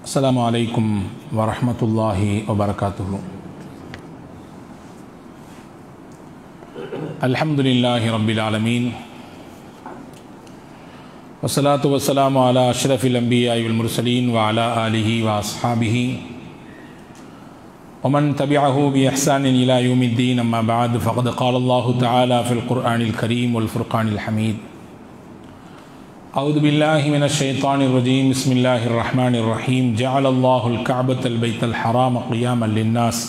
السلام عليكم ورحمة الله وبركاته الحمد لله رب العالمين والصلاة والسلام على أشرف الأنبياء والمرسلين وعلى آله وأصحابه ومن تبعه بإحسان إلى يوم الدين أما بعد فقد قال الله تعالى في القرآن الكريم والفرقان الحميد أعوذ بالله من الشيطان الرجيم بسم الله الرحمن الرحيم جعل الله الكعبة البيت الحرام قياما للناس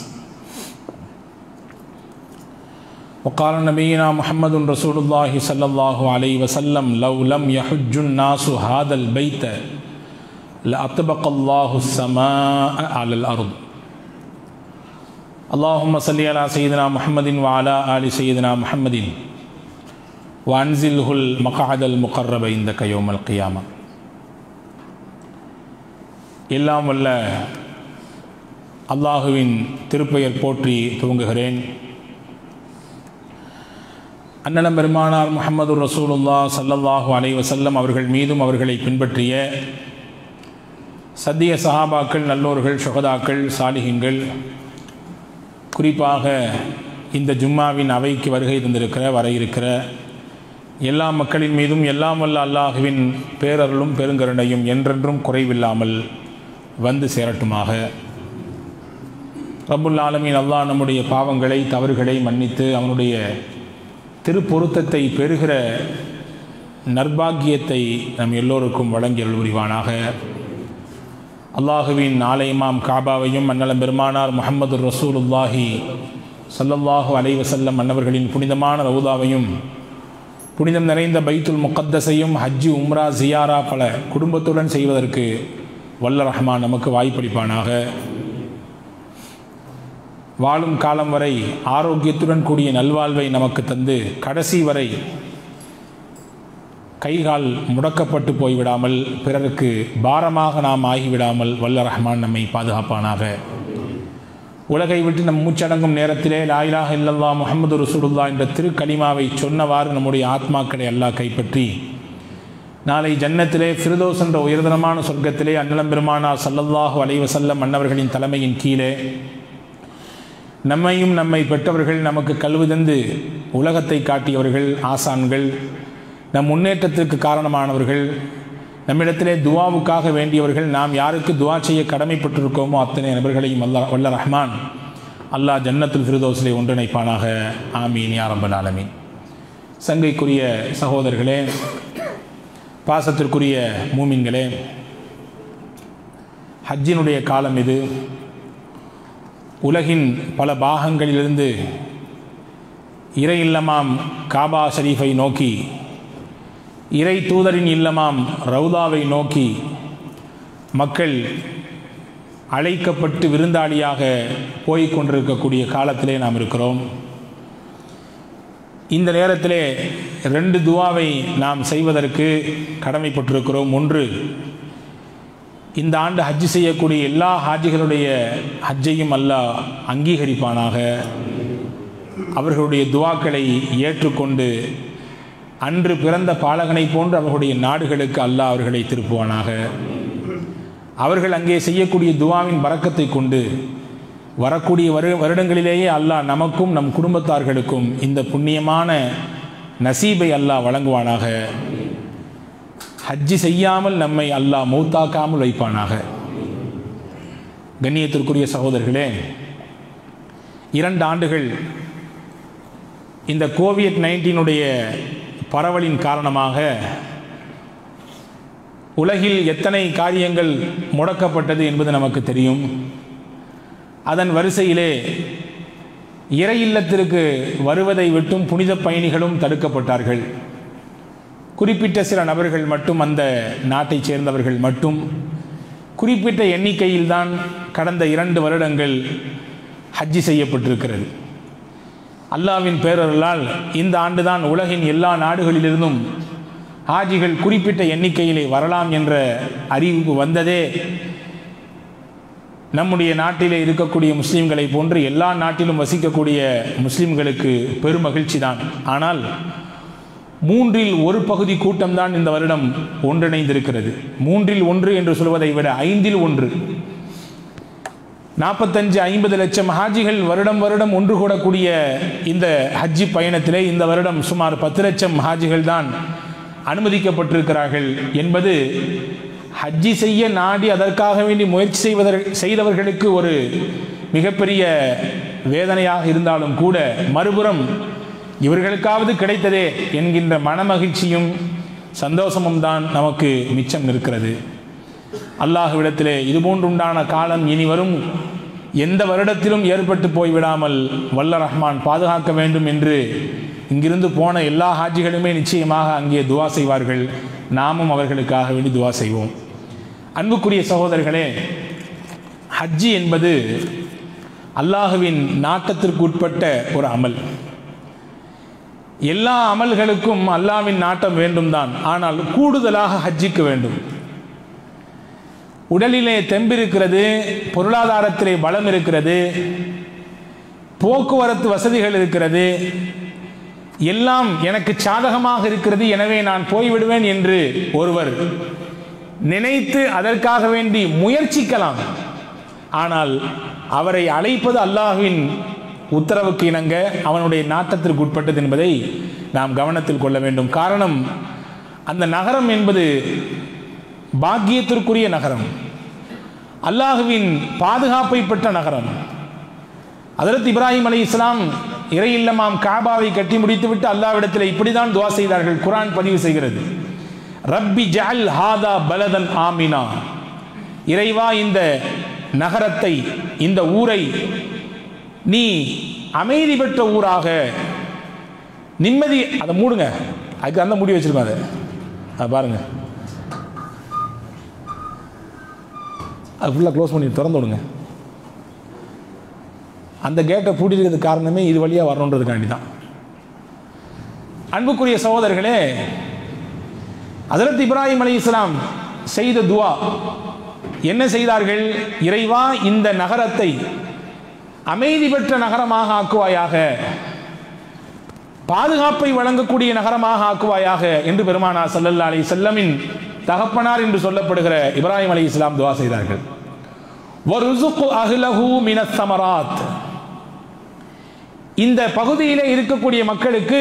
وقال نبينا محمد رسول الله صلى الله عليه وسلم لو لم يحج الناس هذا البيت لأطبق الله السماء على الأرض اللهم صل على سيدنا محمد وعلى آل سيدنا محمد وأنزله المقعد المقرب عندك يوم القيامة எல்லாம் வல்ல அல்லாஹுவின் திருப்பெயர் போற்றி துவங்குகிறேன் அண்ணலம் பெருமானார் முகமது ரசூலுல்லா சல்லல்லாஹு அலை வசல்லம் அவர்கள் மீதும் அவர்களை பின்பற்றிய சத்திய சஹாபாக்கள் நல்லோர்கள் சுகதாக்கள் சாலிகங்கள் குறிப்பாக இந்த ஜும்மாவின் அவைக்கு வருகை தந்திருக்கிற வர இருக்கிற எல்லா மக்களின் மீதும் எல்லாம் வல்ல அல்லாஹுவின் பேரருளும் பெருங்கருணையும் என்றென்றும் குறைவில்லாமல் வந்து சேரட்டுமாக ரப்புல் ஆலமீன் அல்லாஹ் நம்முடைய பாவங்களை தவறுகளை மன்னித்து அவனுடைய திருப்பொருத்தத்தை பெறுகிற நர்பாகியத்தை நம் எல்லோருக்கும் வழங்கி புரிவானாக அல்லாஹுவின் ஆலயமாம் காபாவையும் அன்னலம் பெருமானார் முகமது ரசூலுல்லாஹி சல்லல்லாஹு அலைவசல்லம் மன்னவர்களின் புனிதமான ரவுதாவையும் புனிதம் நிறைந்த பைத்துல் முகத்தஸையும் ஹஜ்ஜி உம்ரா ஜியாரா பல குடும்பத்துடன் செய்வதற்கு வல்ல ரஹ்மான் நமக்கு வாய்ப்பளிப்பானாக வாழும் காலம் வரை ஆரோக்கியத்துடன் கூடிய நல்வாழ்வை நமக்கு தந்து கடைசி வரை கைகால் முடக்கப்பட்டு போய்விடாமல் பிறருக்கு பாரமாக நாம் ஆகிவிடாமல் வல்ல ரஹ்மான் நம்மை பாதுகாப்பானாக உலகை விட்டு நம் மூச்சடங்கும் நேரத்திலே லாயிலாக இல்லல்லா முகமது ரசூலுல்லா என்ற திருக்கலிமாவை சொன்னவாறு நம்முடைய ஆத்மாக்களை அல்லாஹ் கைப்பற்றி நாளை ஜன்னத்திலே ஃபிரதோஸ் என்ற உயர்தனமான சொர்க்கத்திலே அன்னலம் பெருமானார் சல்லல்லாஹு அலைவசல்லம் மன்னவர்களின் தலைமையின் கீழே நம்மையும் நம்மை பெற்றவர்கள் நமக்கு கல்வி தந்து உலகத்தை காட்டியவர்கள் ஆசான்கள் நம் முன்னேற்றத்திற்கு காரணமானவர்கள் நம்மிடத்திலே துவாவுக்காக வேண்டியவர்கள் நாம் யாருக்கு துவா செய்ய கடமைப்பட்டிருக்கோமோ அத்தனை நபர்களையும் அல்லா வல்ல ரஹ்மான் அல்லாஹ் ஜன்னத்துல் ஃபிரதோஸிலே ஒன்றிணைப்பானாக ஆமீன் யாரம்பல் ஆலமீன் சங்கைக்குரிய சகோதரர்களே பாசத்திற்குரிய மூமின்களே ஹஜ்ஜினுடைய காலம் இது உலகின் பல பாகங்களிலிருந்து இறை இல்லமாம் காபா ஷரீஃபை நோக்கி இறை தூதரின் இல்லமாம் ரவுதாவை நோக்கி மக்கள் அழைக்கப்பட்டு விருந்தாளியாக போய்க் கொண்டிருக்கக்கூடிய காலத்திலே நாம் இருக்கிறோம் இந்த நேரத்திலே ரெண்டு துவாவை நாம் செய்வதற்கு கடமைப்பட்டிருக்கிறோம் ஒன்று இந்த ஆண்டு ஹஜ்ஜு செய்யக்கூடிய எல்லா ஹாஜிகளுடைய ஹஜ்ஜையும் அல்லாஹ் அங்கீகரிப்பானாக அவர்களுடைய துவாக்களை ஏற்றுக்கொண்டு அன்று பிறந்த பாலகனை போன்று அவர்களுடைய நாடுகளுக்கு அல்லாஹ் அவர்களை திருப்புவானாக அவர்கள் அங்கே செய்யக்கூடிய துவாவின் வரக்கத்தை கொண்டு வரக்கூடிய வரு வருடங்களிலேயே அல்லாஹ் நமக்கும் நம் குடும்பத்தார்களுக்கும் இந்த புண்ணியமான நசீபை அல்லாஹ் வழங்குவானாக ஹஜ்ஜி செய்யாமல் நம்மை அல்லாஹ் மௌத்தாக்காமல் வைப்பானாக கண்ணியத்திற்குரிய சகோதரர்களே இரண்டு ஆண்டுகள் இந்த கோவிட் நைன்டீனுடைய பரவலின் காரணமாக உலகில் எத்தனை காரியங்கள் முடக்கப்பட்டது என்பது நமக்கு தெரியும் அதன் வரிசையிலே இறை இல்லத்திற்கு வருவதை விட்டும் புனித பயணிகளும் தடுக்கப்பட்டார்கள் குறிப்பிட்ட சில நபர்கள் மட்டும் அந்த நாட்டைச் சேர்ந்தவர்கள் மட்டும் குறிப்பிட்ட எண்ணிக்கையில்தான் கடந்த இரண்டு வருடங்கள் ஹஜ்ஜி செய்யப்பட்டிருக்கிறது அல்லாவின் பேரர்களால் இந்த ஆண்டுதான் உலகின் எல்லா நாடுகளிலிருந்தும் ஹாஜிகள் குறிப்பிட்ட எண்ணிக்கையிலே வரலாம் என்ற அறிவிப்பு வந்ததே நம்முடைய நாட்டிலே இருக்கக்கூடிய முஸ்லீம்களை போன்று எல்லா நாட்டிலும் வசிக்கக்கூடிய முஸ்லீம்களுக்கு பெருமகிழ்ச்சி தான் ஆனால் மூன்றில் ஒரு பகுதி கூட்டம்தான் இந்த வருடம் ஒன்றிணைந்திருக்கிறது மூன்றில் ஒன்று என்று சொல்வதை விட ஐந்தில் ஒன்று நாற்பத்தஞ்சு ஐம்பது லட்சம் ஹாஜிகள் வருடம் வருடம் ஒன்று கூடக்கூடிய இந்த ஹஜ்ஜி பயணத்திலே இந்த வருடம் சுமார் பத்து லட்சம் ஹாஜிகள் தான் அனுமதிக்கப்பட்டிருக்கிறார்கள் என்பது ஹஜ்ஜி செய்ய நாடி அதற்காக வேண்டி முயற்சி செய்வதற் செய்தவர்களுக்கு ஒரு மிகப்பெரிய வேதனையாக இருந்தாலும் கூட மறுபுறம் இவர்களுக்காவது கிடைத்ததே என்கின்ற மனமகிழ்ச்சியும் சந்தோஷமும் தான் நமக்கு மிச்சம் இருக்கிறது அல்லாஹ்விடத்திலே இதுபோன்றுண்டான காலம் இனி வரும் எந்த வருடத்திலும் ஏற்பட்டு போய்விடாமல் வல்ல ரஹ்மான் பாதுகாக்க வேண்டும் என்று இங்கிருந்து போன எல்லா ஹாஜிகளுமே நிச்சயமாக அங்கே துவா செய்வார்கள் நாமும் அவர்களுக்காக வேண்டி துவா செய்வோம் அன்புக்குரிய சகோதரர்களே ஹஜ்ஜி என்பது அல்லாஹுவின் நாட்டத்திற்கு உட்பட்ட ஒரு அமல் எல்லா அமல்களுக்கும் அல்லாவின் நாட்டம் வேண்டும் தான் ஆனால் கூடுதலாக ஹஜ்ஜிக்கு வேண்டும் உடலிலே தெம்பிருக்கிறது பொருளாதாரத்திலே பலம் இருக்கிறது போக்குவரத்து வசதிகள் இருக்கிறது எல்லாம் எனக்கு சாதகமாக இருக்கிறது எனவே நான் போய்விடுவேன் என்று ஒருவர் நினைத்து அதற்காக வேண்டி முயற்சிக்கலாம் ஆனால் அவரை அழைப்பது அல்லாஹ்வின் உத்தரவுக்கு இணங்க அவனுடைய நாட்டத்திற்கு உட்பட்டது என்பதை நாம் கவனத்தில் கொள்ள வேண்டும் காரணம் அந்த நகரம் என்பது பாக்கியத்திற்குரிய நகரம் அல்லாஹுவின் பாதுகாப்பை பெற்ற நகரம் அதரத் இப்ராஹிம் அலி இஸ்லாம் இறை இல்லமாம் காபாவை கட்டி முடித்துவிட்டு அல்லாவிடத்தில் இப்படிதான் துவா செய்தார்கள் குரான் பதிவு செய்கிறது ரப்பி ஜஅல் ஹாதா பலதன் ஆமினா இறைவா இந்த நகரத்தை இந்த ஊரை நீ அமைதி பெற்ற ஊராக நிம்மதி அதை மூடுங்க அதுக்கு அந்த முடி வச்சிருக்கோம் அதை அதை பாருங்க அது ஃபுல்லாக க்ளோஸ் பண்ணி திறந்து விடுங்க அந்த கேட்டை பூட்டிருக்கிறதுக்கு காரணமே இது வழியாக வரணுன்றதுக்காண்டி தான் அன்புக்குரிய சகோதரர்களே ஹஜரத் இப்ராஹிம் அலி இஸ்லாம் செய்த துவா என்ன செய்தார்கள் இறைவா இந்த நகரத்தை அமைதி பெற்ற நகரமாக ஆக்குவாயாக பாதுகாப்பை வழங்கக்கூடிய நகரமாக ஆக்குவாயாக என்று பெருமானா சல்லல்லா அலி செல்லமின் தகப்பனார் என்று சொல்லப்படுகிற இப்ராஹிம் அலி இஸ்லாம் துவா செய்தார்கள் வருசுக்கு அஹ்லஹு மினஸ் சமராத் இந்த பகுதியிலே இருக்கக்கூடிய மக்களுக்கு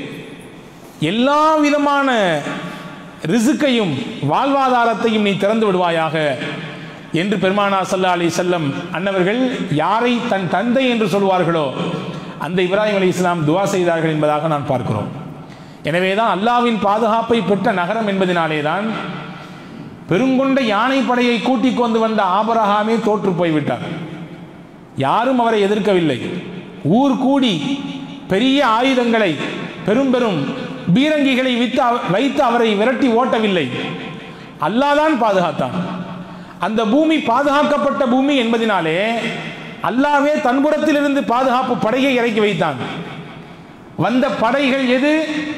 எல்லா விதமான ரிசுக்கையும் வாழ்வாதாரத்தையும் நீ திறந்து விடுவாயாக என்று பெருமானா சல்லா அலி செல்லம் அன்னவர்கள் யாரை தன் தந்தை என்று சொல்வார்களோ அந்த இப்ராஹிம் அலி இஸ்லாம் துவா செய்தார்கள் என்பதாக நான் பார்க்கிறோம் எனவே தான் அல்லாவின் பாதுகாப்பை பெற்ற நகரம் என்பதினாலே தான் பெருங்கொண்ட யானை படையை கூட்டிக் கொண்டு வந்த ஆபரகாமே தோற்று போய்விட்டார் யாரும் அவரை எதிர்க்கவில்லை ஊர் கூடி பெரிய ஆயுதங்களை பெரும் பெரும் பீரங்கிகளை வித்து அவ- வைத்து அவரை விரட்டி ஓட்டவில்லை அல்லாதான் பாதுகாத்தான் அந்த பூமி பாதுகாக்கப்பட்ட பூமி என்பதினாலே அல்லாவே தன்புறத்திலிருந்து பாதுகாப்பு படையை இறக்கி வைத்தான் வந்த படைகள் எது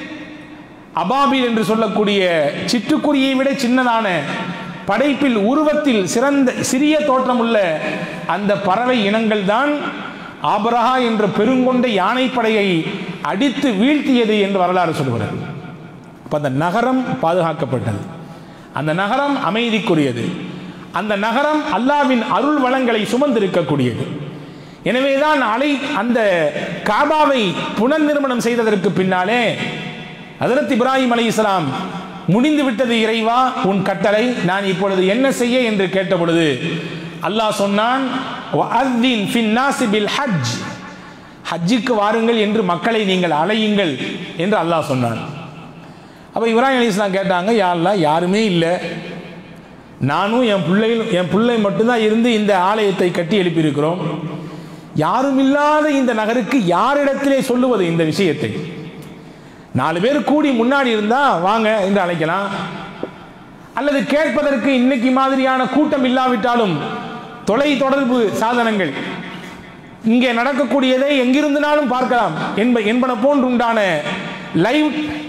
அபாபில் என்று சொல்லக்கூடிய சிட்டுக்குருவியை விட சின்னதான படைப்பில் உருவத்தில் சிறந்த சிறிய தோற்றமுள்ள அந்த பறவை இனங்கள் தான் ஆபரஹா என்ற பெருங்கொண்ட யானைப்படையை அடித்து வீழ்த்தியது என்று வரலாறு சொல்கிறது அப்ப அந்த நகரம் பாதுகாக்கப்பட்டது அந்த நகரம் அமைதிக்குரியது அந்த நகரம் அல்லாவின் அருள் வளங்களை சுமந்திருக்கக்கூடியது எனவேதான் அலை அந்த காபாவை புனர் நிர்மாணம் செய்ததற்கு பின்னாலே ஹஜரத் இப்ராஹிம் அலை இஸ்லாம் முடிந்து விட்டது இறைவா உன் கட்டளை நான் இப்பொழுது என்ன செய்ய என்று கேட்ட பொழுது அல்லாஹ் சொன்னான் "வஅத்தின் ஃபின் நாஸி பில் ஹஜ் ஹஜ்ஜுக்கு வாருங்கள் என்று மக்களை நீங்கள் அலையுங்கள் என்று அல்லாஹ் சொன்னான் அப்போ இப்ராஹிம் அலி இஸ்லாம் கேட்டாங்க யாரெல்லாம் யாருமே இல்லை நானும் என் பிள்ளைகள் என் பிள்ளை மட்டும்தான் இருந்து இந்த ஆலயத்தை கட்டி எழுப்பியிருக்கிறோம் யாரும் இல்லாத இந்த நகருக்கு யாரிடத்திலே சொல்லுவது இந்த விஷயத்தை நாலு பேர் கூடி முன்னாடி இருந்தா வாங்க என்று அழைக்கலாம் அல்லது கேட்பதற்கு இன்னைக்கு மாதிரியான கூட்டம் இல்லாவிட்டாலும் தொலை தொடர்பு சாதனங்கள் இங்கே நடக்கக்கூடியதை எங்கிருந்தினாலும் பார்க்கலாம் என்ப என்பன போன்று உண்டான லைவ்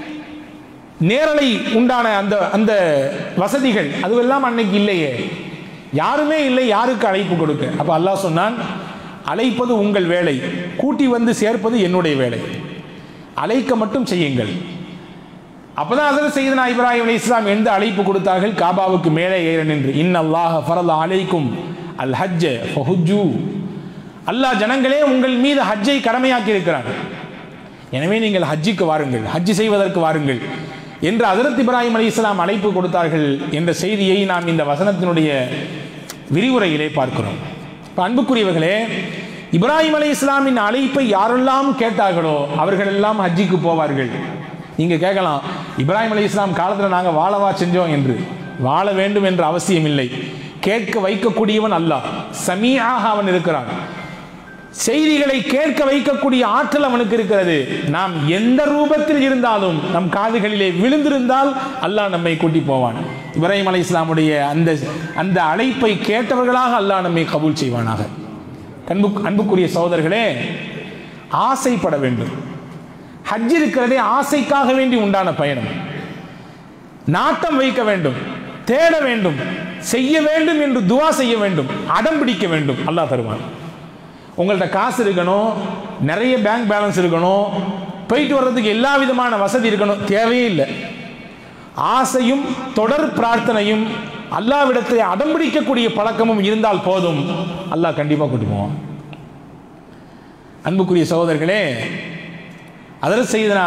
நேரலை உண்டான அந்த அந்த வசதிகள் அதுவெல்லாம் அன்னைக்கு இல்லையே யாருமே இல்லை யாருக்கு அழைப்பு கொடுக்க அப்ப அல்லாஹ் சொன்னான் அழைப்பது உங்கள் வேலை கூட்டி வந்து சேர்ப்பது என்னுடைய வேலை அழைக்க மட்டும் செய்யுங்கள் அப்பதான் அதில் செய்தனா இப்ராஹிம் அலி இஸ்லாம் எந்த அழைப்பு கொடுத்தார்கள் காபாவுக்கு மேலே ஏற நின்று இன் அல்லாஹ் ஃபரல் அலைக்கும் அல் ஹஜ்ஜ ஃபஹுஜு அல்லாஹ் ஜனங்களே உங்கள் மீது ஹஜ்ஜை கடமையாக்கி இருக்கிறார் எனவே நீங்கள் ஹஜ்ஜுக்கு வாருங்கள் ஹஜ் செய்வதற்கு வாருங்கள் என்று ஹஜரத் இப்ராஹிம் அலி இஸ்லாம் அழைப்பு கொடுத்தார்கள் என்ற செய்தியை நாம் இந்த வசனத்தினுடைய விரிவுரையிலே பார்க்கிறோம் இப்போ அன்புக்குரியவர்களே இப்ராஹிம் அலி இஸ்லாமின் அழைப்பை யாரெல்லாம் கேட்டார்களோ அவர்களெல்லாம் ஹஜ்ஜிக்கு போவார்கள் நீங்க கேட்கலாம் இப்ராஹிம் அலி இஸ்லாம் காலத்தில் நாங்கள் வாழவா செஞ்சோம் என்று வாழ வேண்டும் என்ற அவசியம் இல்லை கேட்க வைக்கக்கூடியவன் அல்லாஹ் சமீஆக அவன் இருக்கிறான் செய்திகளை கேட்க வைக்கக்கூடிய ஆற்றல் அவனுக்கு இருக்கிறது நாம் எந்த ரூபத்தில் இருந்தாலும் நம் காதுகளிலே விழுந்திருந்தால் அல்லாஹ் நம்மை கூட்டி போவான் இப்ராஹிம் அலை இஸ்லாமுடைய அந்த அந்த அழைப்பை கேட்டவர்களாக அல்லாஹ் நம்மை கபூல் செய்வானாக அன்பு அன்புக்குரிய சகோதரர்களே ஆசைப்பட வேண்டும் ஹஜ் இருக்கிறதே ஆசைக்காக வேண்டி உண்டான பயணம் நாட்டம் வைக்க வேண்டும் தேட வேண்டும் செய்ய வேண்டும் என்று துவா செய்ய வேண்டும் அடம் பிடிக்க வேண்டும் அல்லாஹ் தருவான் உங்கள்ட்ட காசு இருக்கணும் நிறைய பேங்க் பேலன்ஸ் இருக்கணும் போயிட்டு வர்றதுக்கு எல்லா விதமான வசதி இருக்கணும் தேவையே இல்லை ஆசையும் தொடர் பிரார்த்தனையும் அல்லாவிடத்தை அடம்பிடிக்கக்கூடிய பழக்கமும் இருந்தால் போதும் அல்லாஹ் கண்டிப்பாக கூட்டி போவான் அன்புக்குரிய சகோதரர்களே அதில் செய்தனா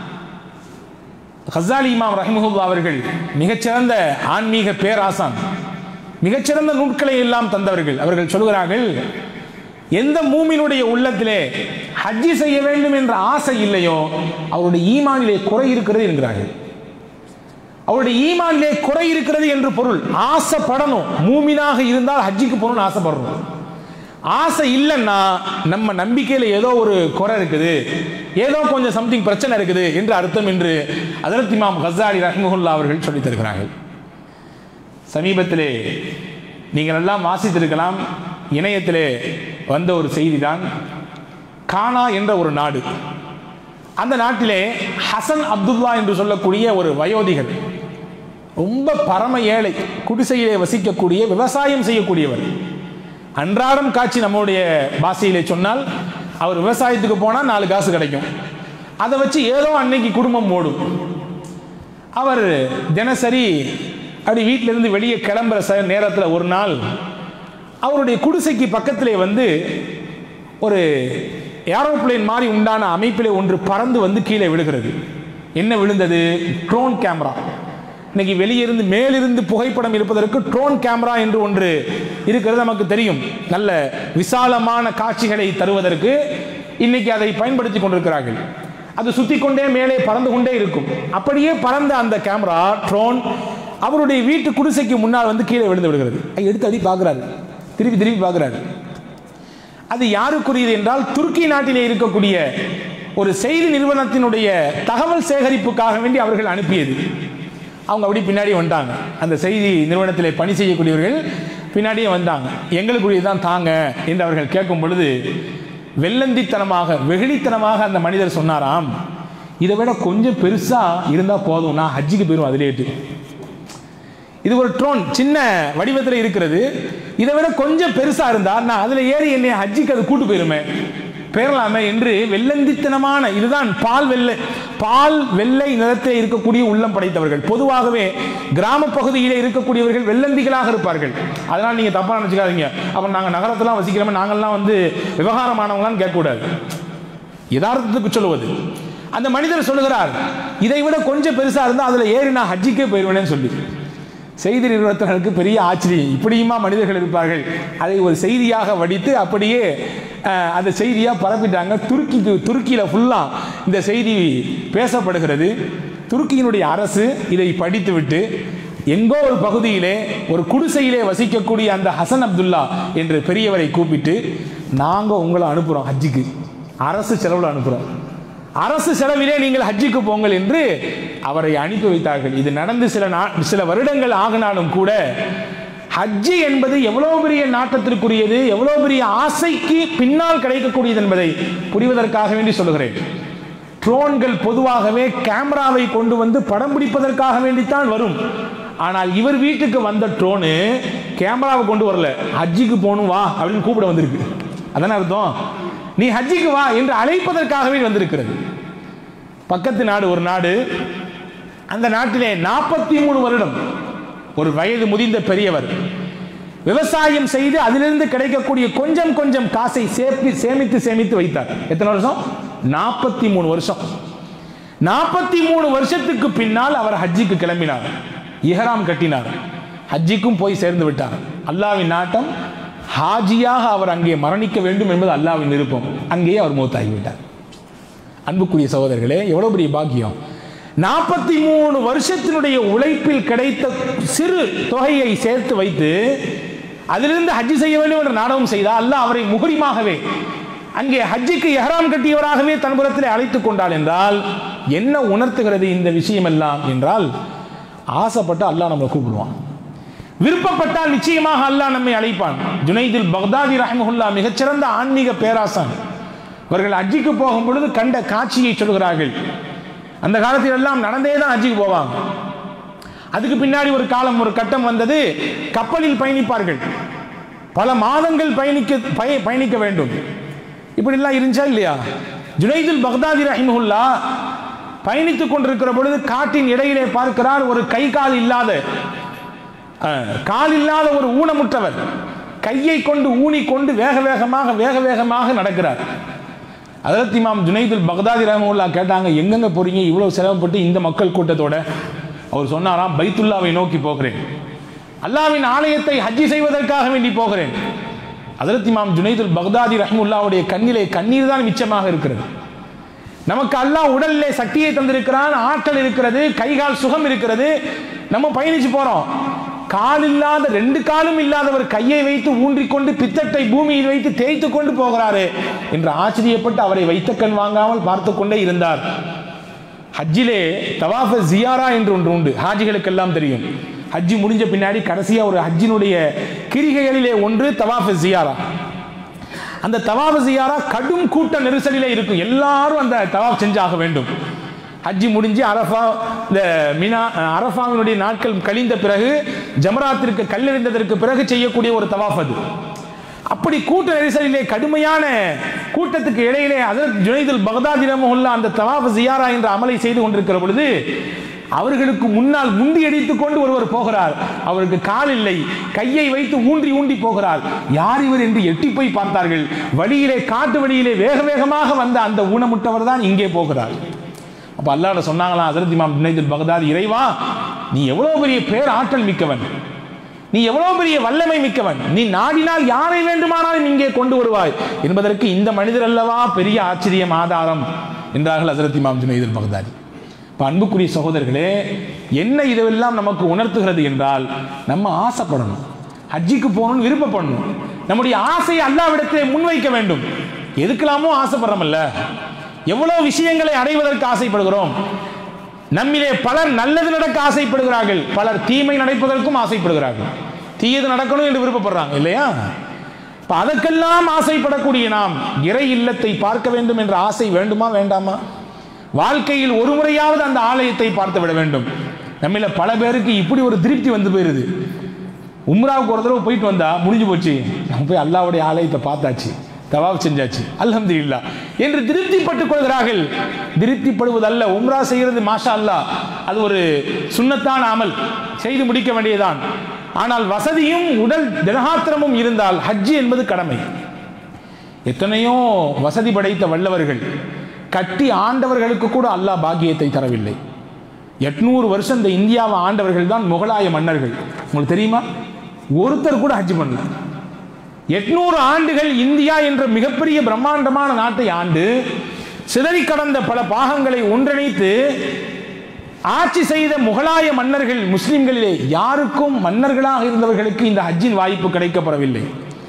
ஹசாலி இமாம் ரஹிமஹுல்லா அவர்கள் மிகச்சிறந்த ஆன்மீக பேராசான் மிகச்சிறந்த நூட்களை எல்லாம் தந்தவர்கள் அவர்கள் சொல்கிறார்கள் எந்த மூமினுடைய உள்ளத்திலே ஹஜ்ஜி செய்ய வேண்டும் என்ற ஆசை இல்லையோ அவருடைய ஈமானிலே குறை இருக்கிறது என்கிறார்கள் அவருடைய ஈமானிலே குறை இருக்கிறது என்று பொருள் ஆசைப்படணும் மூமினாக இருந்தால் ஹஜ்ஜிக்கு போகணும்னு ஆசைப்படணும் ஆசை இல்லைன்னா நம்ம நம்பிக்கையில் ஏதோ ஒரு குறை இருக்குது ஏதோ கொஞ்சம் சம்திங் பிரச்சனை இருக்குது என்று அர்த்தம் என்று அதரத் இமாம் ஹசாரி ரஹ்முல்லா அவர்கள் சொல்லித் தருகிறார்கள் சமீபத்திலே நீங்கள் எல்லாம் வாசித்திருக்கலாம் இணையத்திலே வந்த ஒரு செய்தி தான் கானா என்ற ஒரு நாடு அந்த நாட்டிலே ஹசன் அப்துல்லா என்று சொல்லக்கூடிய ஒரு வயோதிகர் ரொம்ப பரம ஏழை குடிசையிலே வசிக்கக்கூடிய விவசாயம் செய்யக்கூடியவர் அன்றாடம் காட்சி நம்முடைய பாஷையிலே சொன்னால் அவர் விவசாயத்துக்கு போனால் நாலு காசு கிடைக்கும் அதை வச்சு ஏதோ அன்னைக்கு குடும்பம் ஓடும் அவர் தினசரி அப்படி வீட்டிலிருந்து வெளியே கிளம்புற ச நேரத்தில் ஒரு நாள் அவருடைய குடிசைக்கு பக்கத்திலே வந்து ஒரு ஏரோப்ளேன் மாதிரி உண்டான அமைப்பிலே ஒன்று பறந்து வந்து கீழே விழுகிறது என்ன விழுந்தது ட்ரோன் கேமரா இன்னைக்கு வெளியிருந்து மேலிருந்து புகைப்படம் இருப்பதற்கு ட்ரோன் கேமரா என்று ஒன்று இருக்கிறது நமக்கு தெரியும் நல்ல விசாலமான காட்சிகளை தருவதற்கு இன்னைக்கு அதை பயன்படுத்தி கொண்டிருக்கிறார்கள் அது சுத்தி கொண்டே மேலே பறந்து கொண்டே இருக்கும் அப்படியே பறந்த அந்த கேமரா ட்ரோன் அவருடைய வீட்டு குடிசைக்கு முன்னால் வந்து கீழே விழுந்து விடுகிறது அதை எடுத்து அடி பார்க்குறாரு திருப்பி திருப்பி பார்க்குறாரு அது யாருக்குரியது என்றால் துருக்கி நாட்டிலே இருக்கக்கூடிய ஒரு செய்தி நிறுவனத்தினுடைய தகவல் சேகரிப்புக்காக வேண்டி அவர்கள் அனுப்பியது அவங்க அப்படி பின்னாடி வந்துட்டாங்க அந்த செய்தி நிறுவனத்தில் பணி செய்யக்கூடியவர்கள் பின்னாடியே வந்தாங்க எங்களுக்குரியதான் தாங்க என்று அவர்கள் கேட்கும் பொழுது வெள்ளந்தித்தனமாக வெகுளித்தனமாக அந்த மனிதர் சொன்னாராம் இதை விட கொஞ்சம் பெருசா இருந்தா போதும் நான் ஹஜ்ஜிக்கு போயிடும் அதிலேட்டு இது ஒரு ட்ரோன் சின்ன வடிவத்தில் இருக்கிறது இதை விட கொஞ்சம் பெருசா இருந்தா நான் அதுல ஏறி என்னை ஹஜ்ஜிக்கு அது கூட்டு போயிருமே பெறலாமே என்று வெள்ளந்தித்தனமான இதுதான் பால் வெள்ளை பால் வெள்ளை நிறத்தில் இருக்கக்கூடிய உள்ளம் படைத்தவர்கள் பொதுவாகவே கிராம பகுதியிலே இருக்கக்கூடியவர்கள் வெள்ளந்திகளாக இருப்பார்கள் அதனால் நீங்க தப்பா நினைச்சுக்காதீங்க அப்ப நாங்க நகரத்தெல்லாம் வசிக்கிறோமே நாங்கள்லாம் வந்து விவகாரமானவங்களான்னு கேட்கக்கூடாது யதார்த்தத்துக்கு சொல்லுவது அந்த மனிதர் சொல்லுகிறார் இதை விட கொஞ்சம் பெருசா இருந்தா அதுல ஏறி நான் ஹஜ்ஜிக்கே போயிருவேனேன்னு சொல்லி செய்தி நிறுவனத்தினருக்கு பெரிய ஆச்சரியம் இப்படியுமா மனிதர்கள் இருப்பார்கள் அதை ஒரு செய்தியாக வடித்து அப்படியே அஹ், அந்த செய்தியாக பரப்பிட்டாங்க துருக்கிக்கு துருக்கியில் ஃபுல்லாக இந்த செய்தி பேசப்படுகிறது துருக்கியினுடைய அரசு இதை படித்துவிட்டு எங்கோ ஒரு பகுதியிலே ஒரு குடிசையிலே வசிக்கக்கூடிய அந்த ஹசன் அப்துல்லா என்ற பெரியவரை கூப்பிட்டு நாங்கள் உங்களை அனுப்புகிறோம் ஹஜ்ஜுக்கு அரசு செலவில் அனுப்புகிறோம் அரசு செலவிலே நீங்கள் ஹஜ்ஜுக்கு போங்கள் என்று அவரை அனுப்பி வைத்தார்கள் இது நடந்து சில நா சில வருடங்கள் ஆகினாலும் கூட ஹஜ்ஜி என்பது எவ்வளவு பெரிய நாட்டத்திற்குரியது எவ்வளவு பெரிய ஆசைக்கு பின்னால் கிடைக்கக்கூடியது என்பதை புரிவதற்காக வேண்டி சொல்லுகிறேன் ட்ரோன்கள் பொதுவாகவே கேமராவை கொண்டு வந்து படம் பிடிப்பதற்காக வேண்டித்தான் வரும் ஆனால் இவர் வீட்டுக்கு வந்த ட்ரோனு கேமராவை கொண்டு வரல ஹஜ்ஜிக்கு போகணும் வா அப்படின்னு கூப்பிட வந்திருக்கு அதானே அர்த்தம் நீ ஹஜ்ஜிக்கு வா என்று அழைப்பதற்காகவே வந்திருக்கிறது பக்கத்து நாடு ஒரு நாடு அந்த நாட்டிலே நாற்பத்தி மூணு வருடம் ஒரு வயது முதிர்ந்த பெரியவர் விவசாயம் செய்து அதிலிருந்து கிடைக்கக்கூடிய கொஞ்சம் கொஞ்சம் காசை சேப்பி சேமித்து சேமித்து வைத்தார் எத்தனை வருஷம் நாற்பத்தி மூணு வருஷம் நாற்பத்தி மூணு வருஷத்துக்கு பின்னால் அவர் ஹஜ்ஜிக்கு கிளம்பினார் இஹராம் கட்டினார் ஹஜ்ஜிக்கும் போய் சேர்ந்து விட்டார் அல்லாவின் நாட்டம் ஹாஜியாக அவர் அங்கே மரணிக்க வேண்டும் என்பது அல்லாவின் விருப்பம் அங்கேயே அவர் மூத்தாகிவிட்டார் அன்புக்குரிய சகோதரர்களே எவ்வளவு பெரிய பாக்கியம் நாற்பத்தி மூணு வருஷத்தினுடைய உழைப்பில் கிடைத்த சிறு தொகையை சேர்த்து வைத்து அதிலிருந்து ஹஜ்ஜி செய்ய வேண்டும் என்ற நாடகம் செய்தால் அல்லாஹ் அவரை முகரிமாகவே அங்கே ஹஜ்ஜிக்கு எஹராம் கட்டியவராகவே தன்புறத்தில் அழைத்துக் கொண்டாள் என்றால் என்ன உணர்த்துகிறது இந்த விஷயம் எல்லாம் என்றால் ஆசைப்பட்டு அல்லாஹ் நம்மளை கூப்பிடுவான் விருப்பப்பட்டால் நிச்சயமாக அல்லாஹ் நம்மை அழைப்பான் ஜுனைதில் பக்தாதி ரஹமுல்லா மிகச்சிறந்த ஆன்மீக பேராசான் அவர்கள் ஹஜ்ஜிக்கு போகும் பொழுது கண்ட காட்சியை சொல்கிறார்கள் அந்த காலத்தில் எல்லாம் நடந்தே தான் ஹஜ்ஜிக்கு போவாங்க அதுக்கு பின்னாடி ஒரு காலம் ஒரு கட்டம் வந்தது கப்பலில் பயணிப்பார்கள் பல மாதங்கள் பயணிக்க பய- பயணிக்க வேண்டும் இப்படிலாம் இருந்துச்சா இல்லையா ஜுனைதுல் பக்தாதி ரஹிமஹுல்லா பயணித்துக் கொண்டிருக்கிற பொழுது காட்டின் இடையிலே பார்க்கிறார் ஒரு கை கால் இல்லாத அஹ், கால் இல்லாத ஒரு ஊனமுற்றவர் கையை கொண்டு ஊனி கொண்டு வேக வேகமாக வேக வேகமாக நடக்கிறார் அதற்கு இமாம் ஜுனைதுல் பக்தாதி ரஹமுல்லா கேட்டாங்க எங்கெங்க போறீங்க இவ்வளவு சிரமப்பட்டு இந்த மக்கள் கூட்டத்தோட அவர் சொன்னாராம் பைத்துல்லாவை நோக்கி போகிறேன் அல்லாவின் ஆலயத்தை ஹஜ்ஜி செய்வதற்காக வேண்டி போகிறேன் அதற்கு இமாம் ஜுனைதுல் பக்தாதி ரஹமுல்லாவுடைய கண்ணிலே கண்ணீர் தான் மிச்சமாக இருக்கிறது நமக்கு அல்லாஹ் உடலிலே சக்தியை தந்திருக்கிறான் ஆற்றல் இருக்கிறது கைகால் சுகம் இருக்கிறது நம்ம பயணிச்சு போறோம் கால் இல்லாத ரெண்டு காலும் இல்லாதவர் கையை வைத்து ஊன்றிக்கொண்டு பித்தட்டை பூமியில் வைத்து தேய்த்து கொண்டு போகிறாரு என்று ஆச்சரியப்பட்டு அவரை வைத்த கண் வாங்காமல் பார்த்து கொண்டே இருந்தார் ஹஜ்ஜிலே தவாஃப ஜியாரா என்று ஒன்று உண்டு ஹாஜிகளுக்கெல்லாம் தெரியும் ஹஜ்ஜி முடிஞ்ச பின்னாடி கடைசியா ஒரு ஹஜ்ஜினுடைய கிரிகைகளிலே ஒன்று தவாஃப ஜியாரா அந்த தவாஃப் ஜியாரா கடும் கூட்ட நெரிசலிலே இருக்கும் எல்லாரும் அந்த தவாஃப் செஞ்சாக வேண்டும் ஹஜ்ஜி முடிஞ்சு அரஃபா இந்த மினா அரஃபாவினுடைய நாட்கள் கழிந்த பிறகு ஜமராத்திற்கு கல்லெறிந்ததற்கு பிறகு செய்யக்கூடிய ஒரு தவாஃப் அது அப்படி கூட்ட நெரிசலிலே கடுமையான கூட்டத்துக்கு இடையிலே அதர் ஜுனைதுல் பகதாதி ரஹ்மத்துல்லாஹ் அந்த தவாஃப் ஜியாரா என்ற அமலை செய்து கொண்டிருக்கிற பொழுது அவர்களுக்கு முன்னால் முந்தி அடித்துக் கொண்டு ஒருவர் போகிறார் அவருக்கு கால் இல்லை கையை வைத்து ஊன்றி ஊன்றி போகிறார் யார் இவர் என்று எட்டி போய் பார்த்தார்கள் வழியிலே காட்டு வழியிலே வேக வேகமாக வந்த அந்த ஊனமுற்றவர் தான் இங்கே போகிறார் அப்ப அல்லாஹ் சொன்னாங்களாம் ஹஜரத் இமாம் ஜுனைதுல் பகதாதி இறைவா நீ எவ்வளவு பெரிய பேர் ஆற்றல் மிக்கவன் நீ எவ்வளவு பெரிய வல்லமை மிக்கவன் நீ நாடினால் யாரை வேண்டுமானாலும் இங்கே கொண்டு வருவாய் என்பதற்கு இந்த மனிதர் அல்லவா பெரிய ஆச்சரியம் ஆதாரம் என்றார்கள் ஹசரத் இமாம் ஜுனைதுல் பகதாதி இப்ப அன்புக்குரிய சகோதரர்களே என்ன இதுவெல்லாம் நமக்கு உணர்த்துகிறது என்றால் நம்ம ஆசைப்படணும் ஹஜ்ஜிக்கு போகணும்னு விருப்பப்படணும் நம்முடைய ஆசையை அல்லாவிடத்திலே முன்வைக்க வேண்டும் எதுக்கெல்லாமோ ஆசைப்படுறோம்ல எவ்வளவு விஷயங்களை அடைவதற்கு ஆசைப்படுகிறோம் நம்மிலே பலர் நல்லது நடக்க ஆசைப்படுகிறார்கள் பலர் தீமை நடப்பதற்கும் ஆசைப்படுகிறார்கள் தீயது நடக்கணும் என்று விருப்பப்படுறாங்க இல்லையா இப்ப அதற்கெல்லாம் ஆசைப்படக்கூடிய நாம் இறை இல்லத்தை பார்க்க வேண்டும் என்ற ஆசை வேண்டுமா வேண்டாமா வாழ்க்கையில் ஒரு முறையாவது அந்த ஆலயத்தை பார்த்து விட வேண்டும் நம்மில பல பேருக்கு இப்படி ஒரு திருப்தி வந்து போயிருது உம்ராவுக்கு ஒரு தடவை போயிட்டு வந்தா முடிஞ்சு போச்சு நம்ம போய் அல்லாவுடைய ஆலயத்தை பார்த்தாச்சு தவாப் செஞ்சாச்சு அல்ஹம்துலில்லாஹ் என்று திருப்திப்பட்டுக் கொள்கிறார்கள் திருப்திப்படுவதல்ல உம்ரா செய்கிறது மாஷா அல்லாஹ் அது ஒரு சுன்னத்தான அமல் செய்து முடிக்க வேண்டியதான் ஆனால் வசதியும் உடல் தினகாத்திரமும் இருந்தால் ஹஜ்ஜி என்பது கடமை எத்தனையோ வசதி படைத்த வல்லவர்கள் கட்டி ஆண்டவர்களுக்கு கூட அல்லாஹ் பாக்கியத்தை தரவில்லை எட்நூறு வருஷம் இந்த இந்தியாவை ஆண்டவர்கள் தான் முகலாய மன்னர்கள் உங்களுக்கு தெரியுமா ஒருத்தர் கூட ஹஜ் பண்ணல எட்நூறு ஆண்டுகள் இந்தியா என்ற மிகப்பெரிய பிரம்மாண்டமான நாட்டை ஆண்டு சிதறி கடந்த பல பாகங்களை ஒன்றிணைத்து ஆட்சி செய்த முகலாய மன்னர்கள் முஸ்லிம்களிலே யாருக்கும் மன்னர்களாக இருந்தவர்களுக்கு இந்த ஹஜ்ஜின் வாய்ப்பு கிடைக்கப்படவில்லை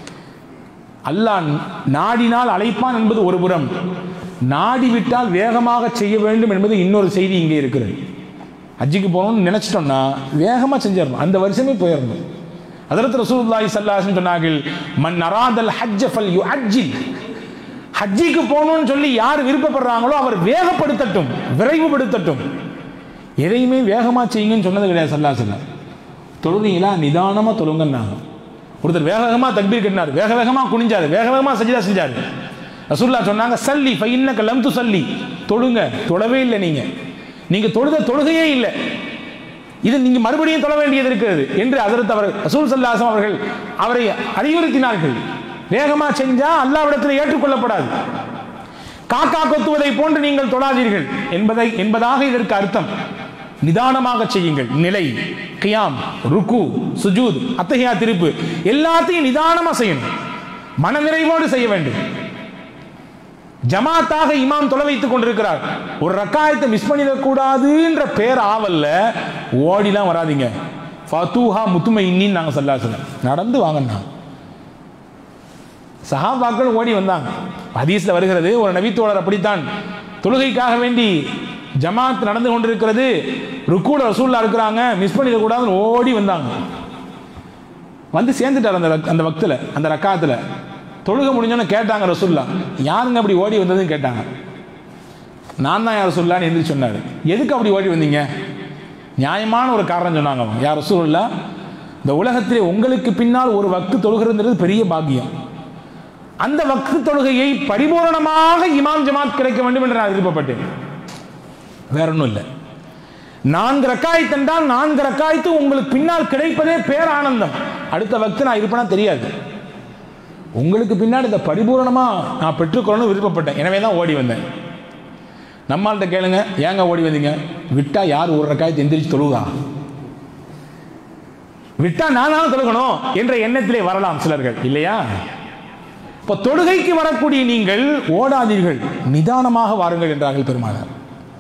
அல்லாஹ் நாடினால் அழைப்பான் என்பது ஒரு புறம் நாடிவிட்டால் வேகமாக செய்ய வேண்டும் என்பது இன்னொரு செய்தி இங்கே இருக்கிறது ஹஜ்ஜிக்கு போகணும்னு நினைச்சிட்டோம்னா வேகமாக செஞ்சிடணும் அந்த வருஷமே போயிடணும் அதற்கு ரசூலுல்லாஹி ஸல்லல்லாஹு சொன்னார்கள் மன் அராதல் ஹஜ்ஜ ஃபல் யுஅஜ்ஜில் ஹஜ்ஜிக்கு போகணும்னு சொல்லி யார் விருப்பப்படுறாங்களோ அவர் வேகப்படுத்தட்டும் விரைவுபடுத்தட்டும் எதையுமே வேகமாக செய்யுங்கன்னு சொன்னது கிடையாது சல்லா சொல்லம் தொழுதீங்களா நிதானமாக தொழுங்கன்னாங்க ஒருத்தர் வேக வேகமாக தக்பீர் கட்டினார் வேக வேகமாக குனிஞ்சாரு வேக வேகமாக சஜிதா செஞ்சார் ரசூல்லா சொன்னாங்க சல்லி ஃபைன்னக்க லம் து சல்லி தொழுங்க தொழவே இல்லை நீங்கள் நீங்க தொழுத தொழுகையே இல்லை இது நீங்க மறுபடியும் தொழ வேண்டியது இருக்கிறது என்று அதற்கு அவர் ரசூல் சல்லாசம் அவர்கள் அவரை அறிவுறுத்தினார்கள் வேகமா செஞ்சா அல்லாவிடத்தில் ஏற்றுக்கொள்ளப்படாது காக்கா கொத்துவதை போன்று நீங்கள் தொழாதீர்கள் என்பதை என்பதாக இதற்கு அர்த்தம் நிதானமாக செய்யுங்கள் நிலை கியாம் ருக்கு சுஜூத் அத்தகையா திருப்பு எல்லாத்தையும் நிதானமா செய்யணும் மனநிறைவோடு செய்ய வேண்டும் ஜமாத்தாக இமாம் தொலை வைத்துக் கொண்டிருக்கிறார் ஒரு ரக்காயத்தை மிஸ் பண்ணிடக்கூடாதுன்ற பேர் ஆவல்ல ஓடிலாம் வராதீங்க ஃபத்தூஹா முத்துமை இன்னின்னு நாங்கள் சொல்லாசல நடந்து வாங்கண்ணா சஹாபாக்கள் ஓடி வந்தாங்க ஹதீஸ்ல வருகிறது ஒரு நபித்தோழர் அப்படித்தான் தொழுகைக்காக வேண்டி ஜமாத் நடந்து கொண்டிருக்கிறது ருக்கூட ரசூல்லா இருக்கிறாங்க மிஸ் பண்ணிடக்கூடாதுன்னு ஓடி வந்தாங்க வந்து சேர்ந்துட்டார் அந்த ரக்- அந்த வக்தில் அந்த ரக்காத்தில் தொழுக முடிஞ்சோன்னு கேட்டாங்க ரசூல்லா யாருங்க அப்படி ஓடி வந்ததுன்னு கேட்டாங்க நான் தான் யார் ரசூல்லான்னு எந்திரிச்சு சொன்னார் எதுக்கு அப்படி ஓடி வந்தீங்க நியாயமான ஒரு காரணம் சொன்னாங்க அவங்க யார் ரசூல்லா இந்த உலகத்திலே உங்களுக்கு பின்னால் ஒரு வக்து தொழுகிறதுன்றது பெரிய பாக்கியம் அந்த வக்து தொழுகையை பரிபூரணமாக இமாம் ஜமாத் கிடைக்க வேண்டும் என்று நான் விருப்பப்பட்டேன் வேற ஒன்றும் இல்லை நான்கு ரக்காயத்து என்றால் நான்கு ரக்காயத்து உங்களுக்கு பின்னால் கிடைப்பதே பேரானந்தம் அடுத்த வக்து நான் இருப்பேனா தெரியாது உங்களுக்கு பின்னாடி இந்த பரிபூரணமா நான் பெற்றுக்கொள்ளணும்னு விருப்பப்பட்டேன் எனவே தான் ஓடி வந்தேன் நம்மள்கிட்ட கேளுங்க ஏங்க ஓடி வந்தீங்க விட்டா யார் ஒரு ரக்காயத்தை எந்திரிச்சு தொழுவா விட்டா நானும் தொழுகணும் என்ற எண்ணத்திலே வரலாம் சிலர்கள் இல்லையா இப்போ தொழுகைக்கு வரக்கூடிய நீங்கள் ஓடாதீர்கள் நிதானமாக வாருங்கள் என்றார்கள் பெருமானார்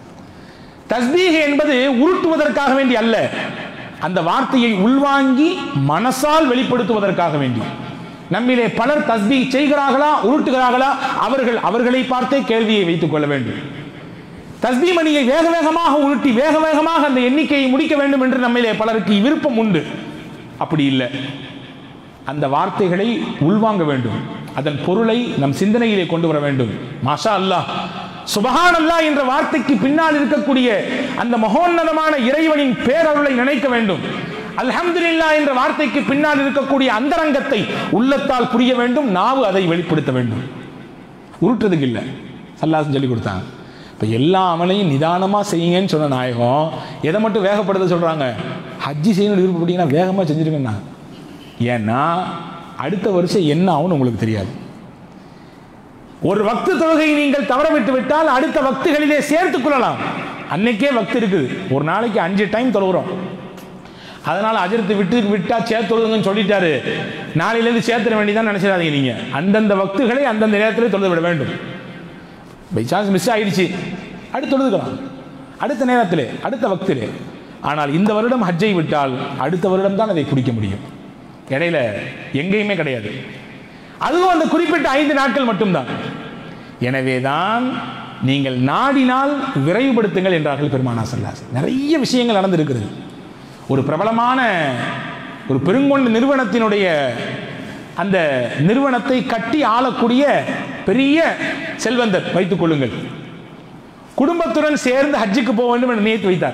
தஸ்பீக என்பது உருட்டுவதற்காக வேண்டி அல்ல அந்த வார்த்தையை உள்வாங்கி மனசால் வெளிப்படுத்துவதற்காக வேண்டி நம்மிலே பலர் தஸ்பீக் செய்கிறார்களா உருட்டுகிறார்களா அவர்கள் அவர்களை பார்த்தே கேள்வியை வைத்துக் கொள்ள வேண்டும் தஸ்பீ மணியை வேக வேகமாக உருட்டி வேக வேகமாக அந்த எண்ணிக்கையை முடிக்க வேண்டும் என்று நம்மிலே பலருக்கு விருப்பம் உண்டு அப்படி இல்லை அந்த வார்த்தைகளை உள்வாங்க வேண்டும் அதன் பொருளை நம் சிந்தனையிலே கொண்டு வர வேண்டும் மாஷா அல்லாஹ் சுபஹான் அல்லாஹ் என்ற வார்த்தைக்கு பின்னால் இருக்கக்கூடிய அந்த மகோன்னதமான இறைவனின் பேரருளை நினைக்க வேண்டும் அல்ஹம்துலில்லாஹ் என்ற வார்த்தைக்கு பின்னால் இருக்கக்கூடிய அந்தரங்கத்தை உள்ளத்தால் புரிய வேண்டும் நாவு அதை வெளிப்படுத்த வேண்டும் உருட்டுறதுக்கு இல்லை சல்லாசன் சொல்லி கொடுத்தாங்க இப்போ எல்லா அமலையும் நிதானமாக செய்யுங்கன்னு சொன்ன நாயகம் எதை மட்டும் வேகப்படுத்த சொல்கிறாங்க ஹஜ்ஜி செய்யணும்னு விருப்பப்பட்டீங்கன்னா வேகமாக செஞ்சுருங்கண்ணா ஏன்னா அடுத்த வருஷம் என்ன ஆகும்னு உங்களுக்கு தெரியாது ஒரு வக்து தொழுகையை நீங்கள் தவற விட்டு விட்டால் அடுத்த வக்துகளிலே சேர்த்துக் கொள்ளலாம் அன்னைக்கே வக்து இருக்குது ஒரு நாளைக்கு அஞ்சு டைம் தொழுகிறோம் அதனால அஜர்த்து விட்டு விட்டா சேர்த்து தொழுதுங்கன்னு சொல்லிட்டாரு நாளையிலேருந்து சேர்த்துட வேண்டியதான் நினைச்சிடாதீங்க நீங்க அந்தந்த வக்துகளை அந்தந்த நேரத்தில் தொழுது விட வேண்டும் பை சான்ஸ் மிஸ் ஆயிடுச்சு அடுத்து தொழுதுக்கலாம் அடுத்த நேரத்திலே அடுத்த வக்திலே ஆனால் இந்த வருடம் ஹஜ்ஜை விட்டால் அடுத்த வருடம் தான் அதை குடிக்க முடியும் இடையில எங்கேயுமே கிடையாது அதுவும் அந்த குறிப்பிட்ட ஐந்து நாட்கள் மட்டும்தான் எனவே தான் நீங்கள் நாடினால் விரைவுபடுத்துங்கள் என்றார்கள் பெருமானா சல்லாஸ் நிறைய விஷயங்கள் நடந்திருக்கிறது ஒரு பிரபலமான ஒரு பெருங்கொண்ட நிறுவனத்தினுடைய அந்த நிறுவனத்தை கட்டி ஆளக்கூடிய பெரிய செல்வந்தர் வைத்துக் கொள்ளுங்கள் குடும்பத்துடன் சேர்ந்து ஹஜ்ஜுக்கு போக வேண்டும் என்று நியத்து வைத்தார்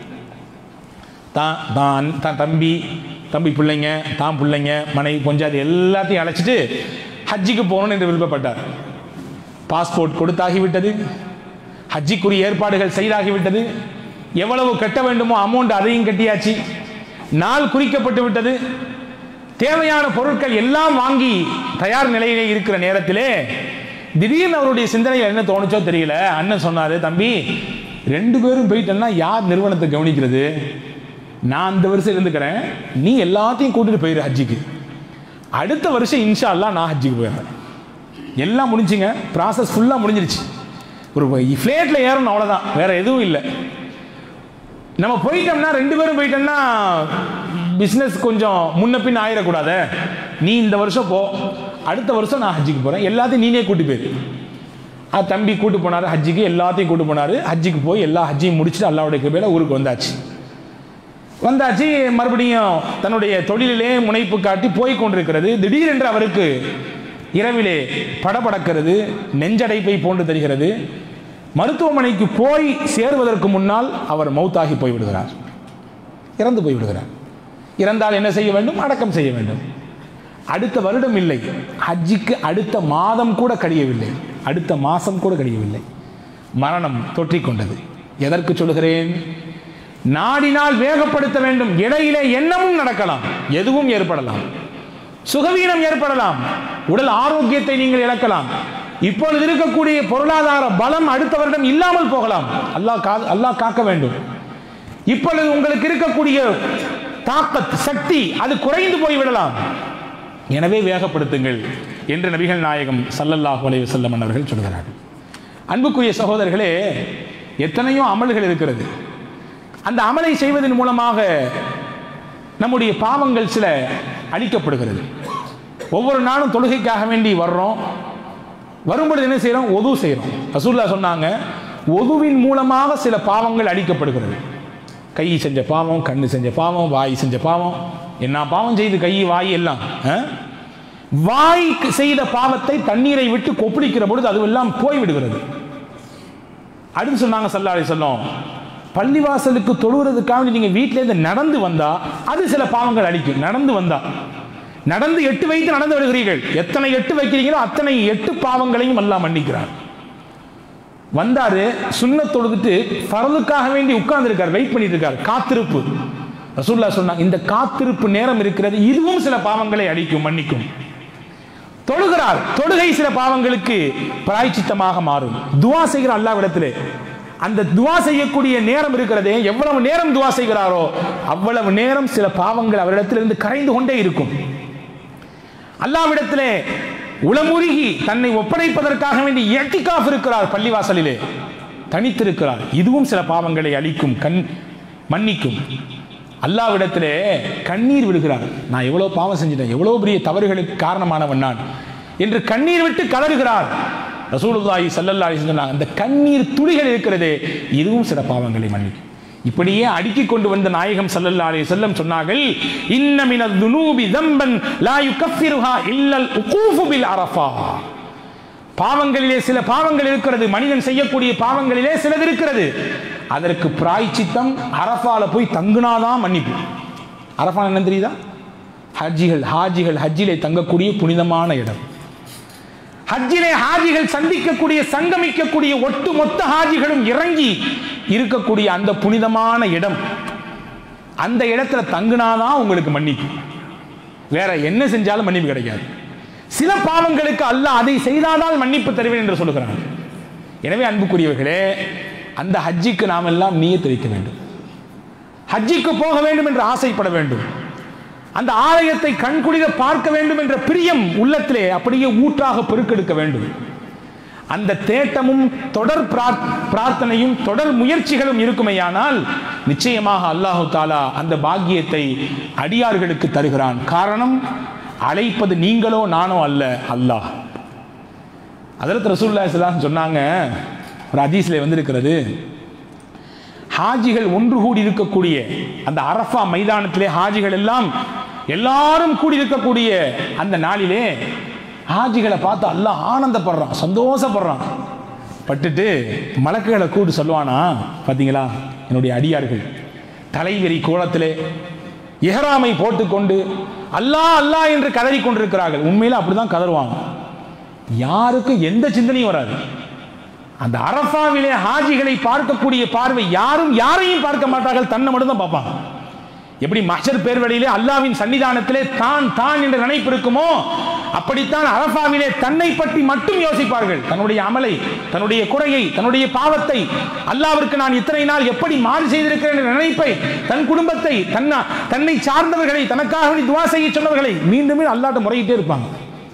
தான் தான் தான் தம்பி தம்பி பிள்ளைங்க தான் பிள்ளைங்க மனைவி பொஞ்சாதி எல்லாத்தையும் அழைச்சிட்டு ஹஜ்ஜுக்கு போகணும்னு என்று விருப்பப்பட்டார் பாஸ்போர்ட் கொடுத்தாகிவிட்டது ஹஜ்ஜிக்குரிய ஏற்பாடுகள் செய்தாகிவிட்டது எவ்வளவு கட்ட வேண்டுமோ அமௌண்ட் அதையும் கட்டியாச்சு நாள் குறிக்கப்பட்டு விட்டது தேவையான பொருட்கள் எல்லாம் வாங்கி தயார் நிலையிலே இருக்கிற நேரத்திலே திடீர்னு அவருடைய சிந்தனையில் என்ன தோணுச்சோ தெரியல அண்ணன் சொன்னாரு தம்பி ரெண்டு பேரும் போயிட்டேன்னா யார் நிறுவனத்தை கவனிக்கிறது நான் அந்த வருஷம் இருந்துக்கிறேன் நீ எல்லாத்தையும் கூட்டிட்டு போயிரு ஹஜ்ஜிக்கு அடுத்த வருஷம் இன்ஷா அல்லாஹ் நான் ஹஜ்ஜிக்கு போயிடுறேன் எல்லாம் முடிஞ்சுங்க ப்ராசஸ் ஃபுல்லாக முடிஞ்சிருச்சு ஒரு ஃப்ளேட்டில் ஏறணும் அவ்வளோதான் வேற எதுவும் இல்லை நம்ம போயிட்டோம்னா ரெண்டு பேரும் போயிட்டோம்னா பிஸ்னஸ் கொஞ்சம் முன்ன பின் ஆயிடக்கூடாது நீ இந்த வருஷம் போ அடுத்த வருஷம் நான் ஹஜ்ஜிக்கு போகிறேன் எல்லாத்தையும் நீனே கூட்டி போயிரு ஆ தம்பி கூட்டு போனார் ஹஜ்ஜிக்கு எல்லாத்தையும் கூட்டு போனார் ஹஜ்ஜிக்கு போய் எல்லா ஹஜ்ஜியும் முடிச்சுட்டு அல்லாவுடைய கிருபையில ஊருக்கு வந்தாச்சு வந்தாச்சு மறுபடியும் தன்னுடைய தொழிலிலே முனைப்பு காட்டி போய் கொண்டிருக்கிறது திடீரென்று அவருக்கு இரவிலே படபடக்கிறது நெஞ்சடைப்பை போன்று தெரிகிறது மருத்துவமனைக்கு போய் சேருவதற்கு முன்னால் அவர் மௌத்தாகி போய்விடுகிறார் இறந்து போய்விடுகிறார் இறந்தால் என்ன செய்ய வேண்டும் அடக்கம் செய்ய வேண்டும் அடுத்த வருடம் இல்லை ஹஜ்ஜிக்கு அடுத்த மாதம் கூட கழியவில்லை அடுத்த மாதம் கூட கழியவில்லை மரணம் தொற்றிக் கொண்டது எதற்கு சொல்கிறேன் நாடினால் வேகப்படுத்த வேண்டும் இடையிலே எண்ணமும் நடக்கலாம் எதுவும் ஏற்படலாம் சுகவீனம் ஏற்படலாம் உடல் ஆரோக்கியத்தை நீங்கள் இழக்கலாம் இப்பொழுது இருக்கக்கூடிய பொருளாதார பலம் அடுத்த வருடம் இல்லாமல் போகலாம் அல்லாஹ் கா அல்லாஹ் காக்க வேண்டும் இப்பொழுது உங்களுக்கு இருக்கக்கூடிய தாக்கத் சக்தி அது குறைந்து போய்விடலாம் எனவே வேகப்படுத்துங்கள் என்று நபிகள் நாயகம் சல்லல்லாஹு அலைஹி வஸல்லம் அவர்கள் சொல்கிறார்கள் அன்புக்குரிய சகோதரர்களே எத்தனையோ அமல்கள் இருக்கிறது அந்த அமலை செய்வதன் மூலமாக நம்முடைய பாவங்கள் சில அழிக்கப்படுகிறது ஒவ்வொரு நாளும் தொழுகைக்காக வேண்டி வர்றோம் வரும்பொழுது என்ன செய்கிறோம் ஒது செய்கிறோம் ரசூல்லா சொன்னாங்க ஒதுவின் மூலமாக சில பாவங்கள் அழிக்கப்படுகிறது கை செஞ்ச பாவம் கண்ணு செஞ்ச பாவம் வாய் செஞ்ச பாவம் என்ன பாவம் செய்து கை வாய் எல்லாம் ஆ? வாய் செய்த பாவத்தை தண்ணீரை விட்டு கொப்பளிக்கிற பொழுது அதுவெல்லாம் போய்விடுகிறது அடுத்து சொன்னாங்க சல்லாடி சொல்லும் பள்ளிவாசலுக்கு தொழுகிறதுக்காக நீங்க வீட்டில இருந்து நடந்து வந்தா அது சில பாவங்கள் அளிக்கும் நடந்து வந்தா நடந்து எட்டு வைத்து நடந்து வருகிறீர்கள் எத்தனை எட்டு வைக்கிறீங்களோ அத்தனை எட்டு பாவங்களையும் எல்லாம் மன்னிக்கிறார் வந்தாரு சுண்ண தொழுதுட்டு ஃபரலுக்காக வேண்டி உட்கார்ந்து இருக்கார் வெயிட் பண்ணிட்டு இருக்கார் காத்திருப்பு ரசூல்லா சொன்னாங்க இந்த காத்திருப்பு நேரம் இருக்கிறது இதுவும் சில பாவங்களை அழிக்கும் மன்னிக்கும் தொழுகிறார் தொழுகை சில பாவங்களுக்கு பிராய்ச்சித்தமாக மாறும் துவா செய்கிற அல்லாவிடத்திலே அந்த துவா செய்யக்கூடிய நேரம் இருக்கிறதே எவ்வளவு நேரம் துவா செய்கிறாரோ அவ்வளவு நேரம் சில பாவங்கள் அவரிடத்திலிருந்து கரைந்து கொண்டே இருக்கும் அல்லாவிடத்திலே உளமுருகி தன்னை ஒப்படைப்பதற்காக வேண்டி எட்டிகாஃப் இருக்கிறார் பள்ளிவாசலிலே தனித்திருக்கிறார் இதுவும் சில பாவங்களை அழிக்கும் கண் மன்னிக்கும் அல்லாவிடத்திலே கண்ணீர் விடுகிறார் நான் எவ்வளோ பாவம் செஞ்சிட்டேன் எவ்வளோ பெரிய தவறுகளுக்கு காரணமானவன் நான் என்று கண்ணீர் விட்டு கலறுகிறார் ரசூலுல்லாஹி ஸல்லல்லாஹு அலைஹி வஸல்லம் அந்த கண்ணீர் துளிகள் இருக்கிறதே இதுவும் சில பாவங்களை மன்னிக்கும் இப்படியே அடுக்கிக் கொண்டு வந்த நாயகம் ஸல்லல்லாஹு அலைஹி வஸல்லம் சொன்னார்கள் இன்ன மினல் துனூபி தம்பன் லா யுகஃபிருஹா இல்லல் உகூஃபு பில் அரஃபா பாவங்களிலே சில பாவங்கள் இருக்கிறது மனிதன் செய்யக்கூடிய பாவங்களிலே சிலது இருக்கிறது அதற்கு பிராய்ச்சித்தம் அரஃபால போய் தங்குனாதான் மன்னிப்பு அரஃபா என்ன தெரியுதா ஹஜ்ஜிகள் ஹாஜிகள் ஹஜ்ஜிலே தங்கக்கூடிய புனிதமான இடம் ஹஜ்ஜிலே ஹாஜிகள் சந்திக்கக்கூடிய சங்கமிக்கக்கூடிய ஒட்டுமொத்த ஹாஜிகளும் இறங்கி இருக்கக்கூடிய அந்த புனிதமான இடம் அந்த இடத்துல தங்குனாதான் உங்களுக்கு மன்னிப்பு வேற என்ன செஞ்சாலும் மன்னிப்பு கிடைக்காது சில பாவங்களுக்கு அல்லாஹ் அதை செய்தாதான் மன்னிப்பு தருவேன் என்று சொல்லுகிறான் எனவே அன்புக்குரியவர்களே அந்த ஹஜ்ஜிக்கு நாம் எல்லாம் நீயத் வைக்க வேண்டும் ஹஜ்ஜிக்கு போக வேண்டும் என்று ஆசைப்பட வேண்டும் அந்த ஆலயத்தை கண்குளிர பார்க்க வேண்டும் என்ற பிரியம் உள்ளத்திலே அப்படியே ஊற்றாக பெருக்கெடுக்க வேண்டும் அந்த தேட்டமும் தொடர் பிரார்- பிரார்த்தனையும் தொடர் முயற்சிகளும் இருக்குமேயானால் நிச்சயமாக அல்லாஹு தாலா அந்த பாக்கியத்தை அடியார்களுக்கு தருகிறான் காரணம் அழைப்பது நீங்களோ நானோ அல்ல அல்லாஹ் அதற்கு ரசூல்லா ஸல்லல்லாஹு சொன்னாங்க ஒரு ஹதீஸ்ல வந்திருக்கிறது ஹாஜிகள் ஒன்று கூடி இருக்கக்கூடிய அந்த அரஃபா மைதானத்திலே ஹாஜிகள் எல்லாம் எல்லாரும் கூடி இருக்கக்கூடிய அந்த நாளிலே ஹாஜிகளை பார்த்து அல்லாஹ் ஆனந்தப்படுறான் சந்தோஷப்படுறான் பட்டுட்டு மலக்குகளை கூட்டு சொல்லுவானா பார்த்தீங்களா என்னுடைய அடியார்கள் தலைவெறி கோலத்திலே இஹ்ராமை போட்டுக்கொண்டு அல்லாஹ் அல்லாஹ் என்று கதறிக் கொண்டிருக்கிறார்கள் உண்மையில அப்படிதான் கதறுவாங்க யாருக்கும் எந்த சிந்தனையும் வராது அந்த அரஃபாவிலே ஹாஜிகளை பார்க்கக்கூடிய பார்வை யாரும் யாரையும் பார்க்க மாட்டார்கள் தன்னை மட்டும் தான் பார்ப்பாங்க எப்படி மஹர் பேர்வழியிலே அல்லாவின் சன்னிதானத்திலே தான் தான் என்ற நினைப்பு இருக்குமோ அப்படித்தான் அரஃபாவிலே தன்னை பற்றி மட்டும் யோசிப்பார்கள் தன்னுடைய அமலை தன்னுடைய குறையை தன்னுடைய பாவத்தை அல்லாவிற்கு நான் இத்தனை நாள் எப்படி மாறு செய்திருக்கிறேன் என்ற நினைப்பை தன் குடும்பத்தை தன்னா தன்னை சார்ந்தவர்களை தனக்காக வேண்டி துவா செய்ய சொன்னவர்களை மீண்டும் மீண்டும் அல்லாட்ட முறையிட்டே இருப்பாங்க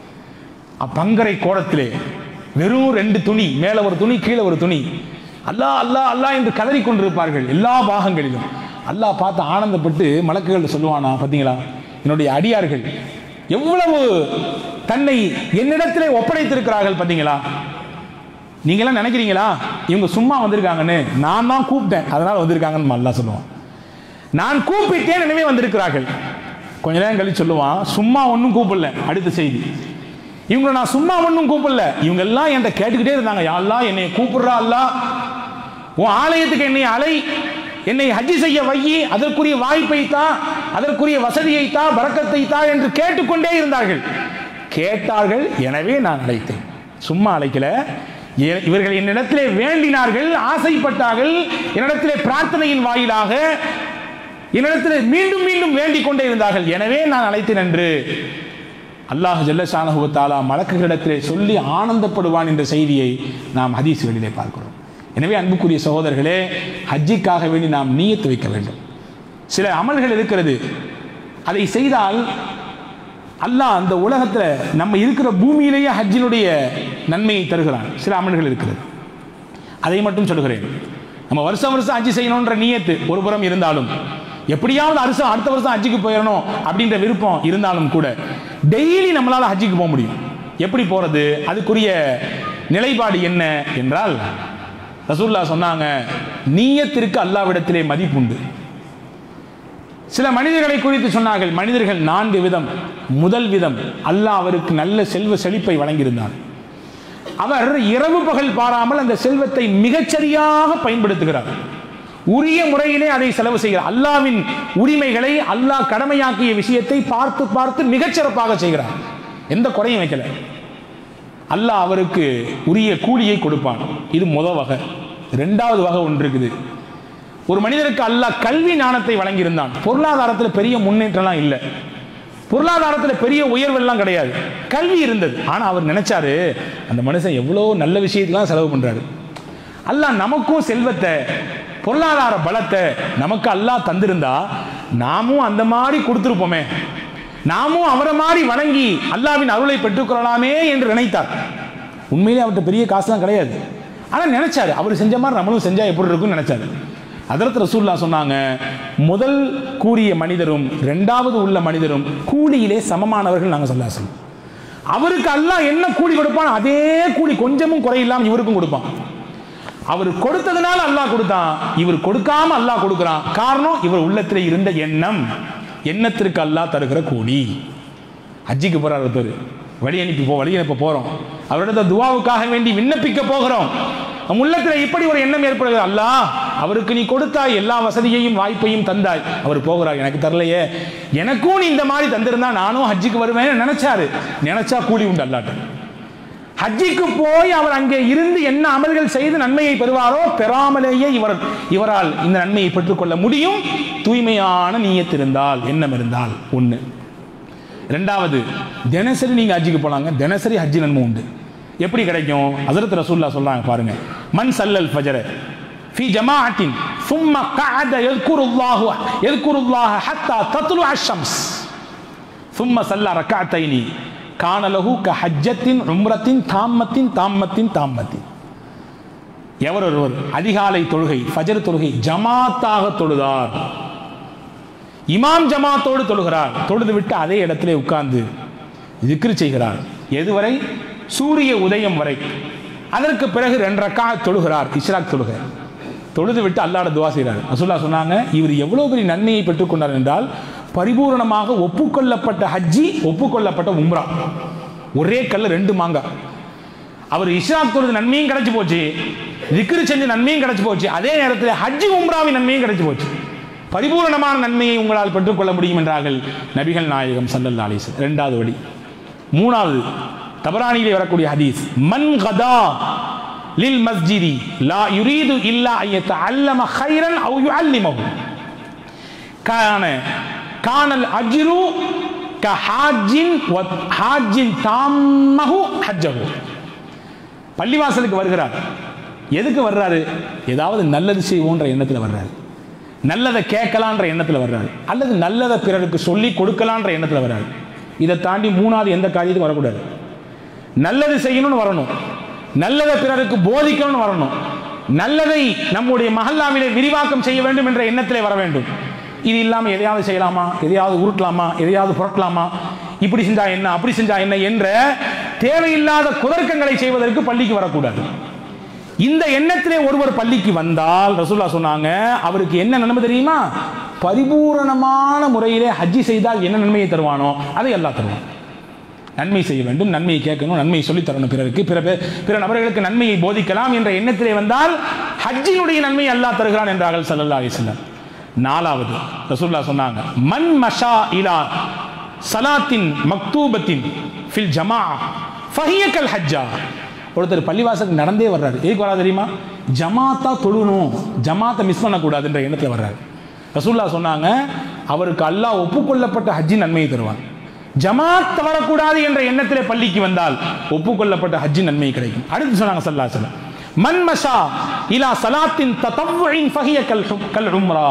பங்கரை கோலத்திலே வெறும் ரெண்டு துணி மேலே ஒரு துணி கீழே ஒரு துணி அல்லாஹ் அல்லாஹ் அல்லாஹ் என்று கதறிக் கொண்டிருப்பார்கள் எல்லா பாகங்களிலும் அல்லாஹ் பார்த்து ஆனந்தப்பட்டு மலக்குகள் சொல்லுவானா பார்த்தீங்களா என்னுடைய அடியார்கள் எவ்வளவு தன்னை என்னிடத்திலே ஒப்படைத்திருக்கிறார்கள் பார்த்தீங்களா நீங்களாம் நினைக்கிறீங்களா இவங்க சும்மா வந்திருக்காங்கன்னு நான் தான் கூப்பிட்டேன் அதனால வந்திருக்காங்கன்னு அல்லாஹ் சொல்லுவான் நான் கூப்பிட்டேன் எனவே வந்திருக்கிறார்கள் கொஞ்ச நேரம் கழிச்சு சொல்லுவான் சும்மா ஒன்றும் கூப்பிடல அடுத்த செய்தி இவங்களை நான் சும்மா ஒன்றும் கூப்பிடல இவங்க எல்லாம் என்கிட்ட கேட்டுக்கிட்டே இருந்தாங்க யாரெல்லாம் என்னை கூப்பிடுறா அல்லா உன் ஆலயத்துக்கு என்னை அலை என்னை ஹஜ்ஜி செய்ய வையி அதற்குரிய வாய்ப்பை தா அதற்குரிய வசதியை தா பறக்கத்தை தா என்று கேட்டுக்கொண்டே இருந்தார்கள் கேட்டார்கள் எனவே நான் அழைத்தேன் சும்மா அழைக்கல இ- இவர்கள் என்னிடத்திலே வேண்டினார்கள் ஆசைப்பட்டார்கள் என்னிடத்திலே பிரார்த்தனையின் வாயிலாக என்னிடத்தில் மீண்டும் மீண்டும் வேண்டிக் கொண்டே இருந்தார்கள் எனவே நான் அழைத்தேன் என்று அல்லாஹ் ஜல்லஷானஹு தாலா மலக்குகளிடத்திலே சொல்லி ஆனந்தப்படுவான் என்ற செய்தியை நாம் ஹதீஸ்களிலே பார்க்கிறோம் எனவே அன்புக்குரிய சகோதரர்களே ஹஜ்ஜிக்காக வேண்டி நாம் நீயத்து வைக்க வேண்டும் சில அமல்கள் இருக்கிறது அதை செய்தால் அல்லாஹ் அந்த உலகத்தில் நம்ம இருக்கிற பூமியிலேயே ஹஜ்ஜினுடைய நன்மையை தருகிறான் சில அமல்கள் இருக்கிறது அதை மட்டும் சொல்கிறேன் நம்ம வருஷம் வருஷம் ஹஜ்ஜி செய்யணுன்ற நியத்து ஒரு புறம் இருந்தாலும் எப்படியாவது வருஷம் அடுத்த வருஷம் ஹஜ்ஜுக்கு போயிடணும் அப்படின்ற விருப்பம் இருந்தாலும் கூட டெய்லி நம்மளால ஹஜ்ஜுக்கு போக முடியும் எப்படி போறது அதுக்குரிய நிலைப்பாடு என்ன என்றால் ரசூல்லா சொன்னாங்க நீயத்திற்கு அல்லாவிடத்திலே மதிப்புண்டு சில மனிதர்களை குறித்து சொன்னார்கள் மனிதர்கள் நான்கு விதம் முதல் விதம் அல்லாஹ் அவருக்கு நல்ல செல்வ செழிப்பை வழங்கியிருந்தார் அவர் இரவு பகல் பாராமல் அந்த செல்வத்தை மிகச்சரியாக பயன்படுத்துகிறார் உரிய முறையிலே அதை செலவு செய்கிறார் அல்லாவின் உரிமைகளை அல்லாஹ் கடமையாக்கிய விஷயத்தை பார்த்து பார்த்து மிகச்சிறப்பாக செய்கிறார் எந்த குறையும் வைக்கல அல்லாஹ் அவருக்கு உரிய கூலியை கொடுப்பான் இது முத வகை ரெண்டாவது வகை ஒன்று இருக்குது ஒரு மனிதருக்கு அல்லாஹ் கல்வி ஞானத்தை வழங்கியிருந்தான் பொருளாதாரத்தில் பெரிய முன்னேற்றம்லாம் இல்லை பொருளாதாரத்தில் பெரிய உயர்வெல்லாம் கிடையாது கல்வி இருந்தது ஆனால் அவர் நினைச்சாரு அந்த மனுஷன் எவ்வளோ நல்ல விஷயத்துலாம் செலவு பண்றாரு அல்லாஹ் நமக்கும் செல்வத்தை பொருளாதார பலத்தை நமக்கு அல்லாஹ் தந்திருந்தா நாமும் அந்த மாதிரி கொடுத்துருப்போமே நாமும் அவரை மாதிரி வணங்கி அல்லாவின் அருளை பெற்றுக்கொள்ளலாமே என்று நினைத்தார் உண்மையிலே அவர்கிட்ட பெரிய காசுலாம் கிடையாது ஆனால் நினைச்சாரு அவர் செஞ்ச மாதிரி நம்மளும் செஞ்சா எப்படி இருக்கும்னு நினைச்சாரு அதற்கு ரசூல்லா சொன்னாங்க முதல் கூறிய மனிதரும் இரண்டாவது உள்ள மனிதரும் கூலியிலே சமமானவர்கள் நாங்கள் சொல்லாசம் அவருக்கு அல்லாஹ் என்ன கூலி கொடுப்பான் அதே கூலி கொஞ்சமும் குறையில்லாம இவருக்கும் கொடுப்பான் அவர் கொடுத்ததுனால அல்லாஹ் கொடுத்தான் இவர் கொடுக்காம அல்லாஹ் கொடுக்கிறான் காரணம் இவர் உள்ளத்தில் இருந்த எண்ணம் எண்ணத்திற்கு அல்லாஹ் தருகிற கூலி ஹஜ்ஜிக்கு போறார் ஒருத்தர் வழி அனுப்பி போ வழி அனுப்ப போறோம் அவரிடத்த துவாவுக்காக வேண்டி விண்ணப்பிக்க போகிறோம் நம் உள்ளத்தில் இப்படி ஒரு எண்ணம் ஏற்படுகிறது அல்லாஹ் அவருக்கு நீ கொடுத்தாய் எல்லா வசதியையும் வாய்ப்பையும் தந்தாய் அவர் போகிறார் எனக்கு தரலையே எனக்கும் நீ இந்த மாதிரி தந்திருந்தா நானும் ஹஜ்ஜுக்கு வருவேன் நினைச்சாரு நினைச்சா கூலி உண்டு அல்லாட்ட ஹஜ்ஜிக்கு போய் அவர் அங்கே இருந்து என்ன அமல்கள் செய்து நன்மையை பெறுவாரோ பெறாமலேயே இவர் இவரால் இந்த நன்மையை பெற்றுக்கொள்ள முடியும் தூய்மையான நீயத் இருந்தால் எண்ணம் இருந்தால் ஒன்று ரெண்டாவது தினசரி நீங்க ஹஜ்ஜுக்கு போலாங்க தினசரி ஹஜ்ஜி நன்மை உண்டு எப்படி கிடைக்கும் ஹஸரத் ரசூல்லா சொல்றாங்க பாருங்க மன் சல்லல் ஃபஜர في جماعة ثم قعد يذكر الله يذكر الله حتى تطلع الشمس ثم صلى ركعتين كان له كحجة عمرة تامة تامة تامة எவர் ஒருவர் அதிகாலை தொழுகை ஃபஜர் தொழுகை ஜமாத்தாக தொழுதார் இமாம் ஜமாத்தோடு தொழுகிறார் தொழுது விட்டு அதே இடத்திலே உட்கார்ந்து திக்ரு செய்கிறார் எதுவரை சூரிய உதயம் வரை அதற்கு பிறகு ரெண்டு ரக்கா தொழுகிறார் இஸ்ராக் தொழுக தொழுது விட்டு அல்லாட துவா செய்கிறார் ரசூல்லா சொன்னாங்க இவர் எவ்வளவு பெரிய நன்மையை பெற்றுக்கொண்டார் என்றால் பரிபூரணமாக ஒப்புக்கொள்ளப்பட்ட ஹஜ்ஜி ஒப்புக்கொள்ளப்பட்ட உம்ரா ஒரே கல்ல ரெண்டு மாங்காய் அவர் இஸ்ராக் தொழுது நன்மையும் கிடைச்சு போச்சு திக்ரு செஞ்ச நன்மையும் கிடைச்சு போச்சு அதே நேரத்தில் ஹஜ்ஜி உம்ராவின் நன்மையும் கிடைச்சு போச்சு பரிபூரணமான நன்மையை உங்களால் பெற்றுக்கொள்ள முடியும் என்றார்கள் நபிகள் நாயகம் சல்லல்லா அலிஸ் இரண்டாவது வழி மூணாவது தபரானியிலே வரக்கூடிய ஹதீஸ் மன் கதா லில் மஸ்ஜிதி லா யுரீது இல்லா ஐயத்த அல்லம ஹைரன் அவு யுஅல்லிமஹு கான கானல் அஜ்ரு க ஹாஜின் வ ஹாஜின் தாம்மஹு ஹஜ்ஜஹு பள்ளிவாசலுக்கு வருகிறார் எதுக்கு வர்றாரு ஏதாவது நல்லது செய்வோன்ற எண்ணத்தில் வர்றாரு நல்லதை கேட்கலான்ற எண்ணத்தில் வர்றாரு அல்லது நல்லதை பிறருக்கு சொல்லி கொடுக்கலான்ற எண்ணத்தில் வர்றாரு இதை தாண்டி மூணாவது எந்த காரியத்துக்கும் வரக்கூடாது நல்லது செய்யணும்னு வரணும் நல்லதை பிறருக்கு போதிக்கணும்னு வரணும் நல்லதை நம்முடைய மஹல்லாவிலே விரிவாக்கம் செய்ய வேண்டும் என்ற எண்ணத்திலே வர வேண்டும் இது இல்லாமல் எதையாவது செய்யலாமா எதையாவது உருட்டலாமா எதையாவது புரட்டலாமா இப்படி செஞ்சா என்ன அப்படி செஞ்சா என்ன என்ற தேவையில்லாத குதர்க்கங்களை செய்வதற்கு பள்ளிக்கு வரக்கூடாது இந்த எண்ணத்திலே ஒருவர் பள்ளிக்கு வந்தால் ரசூல்லா சொன்னாங்க அவருக்கு என்ன நன்மை தெரியுமா பரிபூரணமான முறையிலே ஹஜ்ஜி செய்தால் என்ன நன்மையை தருவானோ அதை எல்லாம் தருவான் நன்மை செய்ய வேண்டும் நன்மையை கேட்கணும் நன்மையை சொல்லித் தரணும் பிறருக்கு பிற பே- பிற நபர்களுக்கு நன்மையை போதிக்கலாம் என்ற எண்ணத்திலே வந்தால் ஹஜ்ஜினுடைய நன்மையை அல்லாஹ் தருகிறான் என்றார்கள் ஸல்லல்லாஹு அலைஹி வஸல்லம் நாலாவது ரசூல்லா சொன்னாங்க மன் மஷா இலா சலாத்தின் மக்தூபத்தின் ஃபில் ஜமா ஃபஹிய கல் ஹஜ்ஜா ஒருத்தர் பள்ளிவாசலுக்கு நடந்தே வர்றாரு எதுக்கு வரா தெரியுமா ஜமாத்தா தொழுணும் ஜமாத்தை மிஸ் பண்ணக்கூடாதுன்ற எண்ணத்தில் வர்றாரு ரசூல்லா சொன்னாங்க அவருக்கு அல்லாஹ் ஒப்புக்கொள்ளப்பட்ட ஹஜ்ஜி நன்மையை தருவான் ஜமாத் வரக்கூடாது என்ற எண்ணத்திலே பள்ளிக்கு வந்தால் ஒப்புக்கொள்ளப்பட்ட ஹஜ்ஜி நன்மை கிடைக்கும் அடுத்து சொன்னாங்க சல்லா சொல்லம் மன் மஷா இலா சலாத்தின் தத்தவ்வின் ஃபஹிய கல் கல் உம்ரா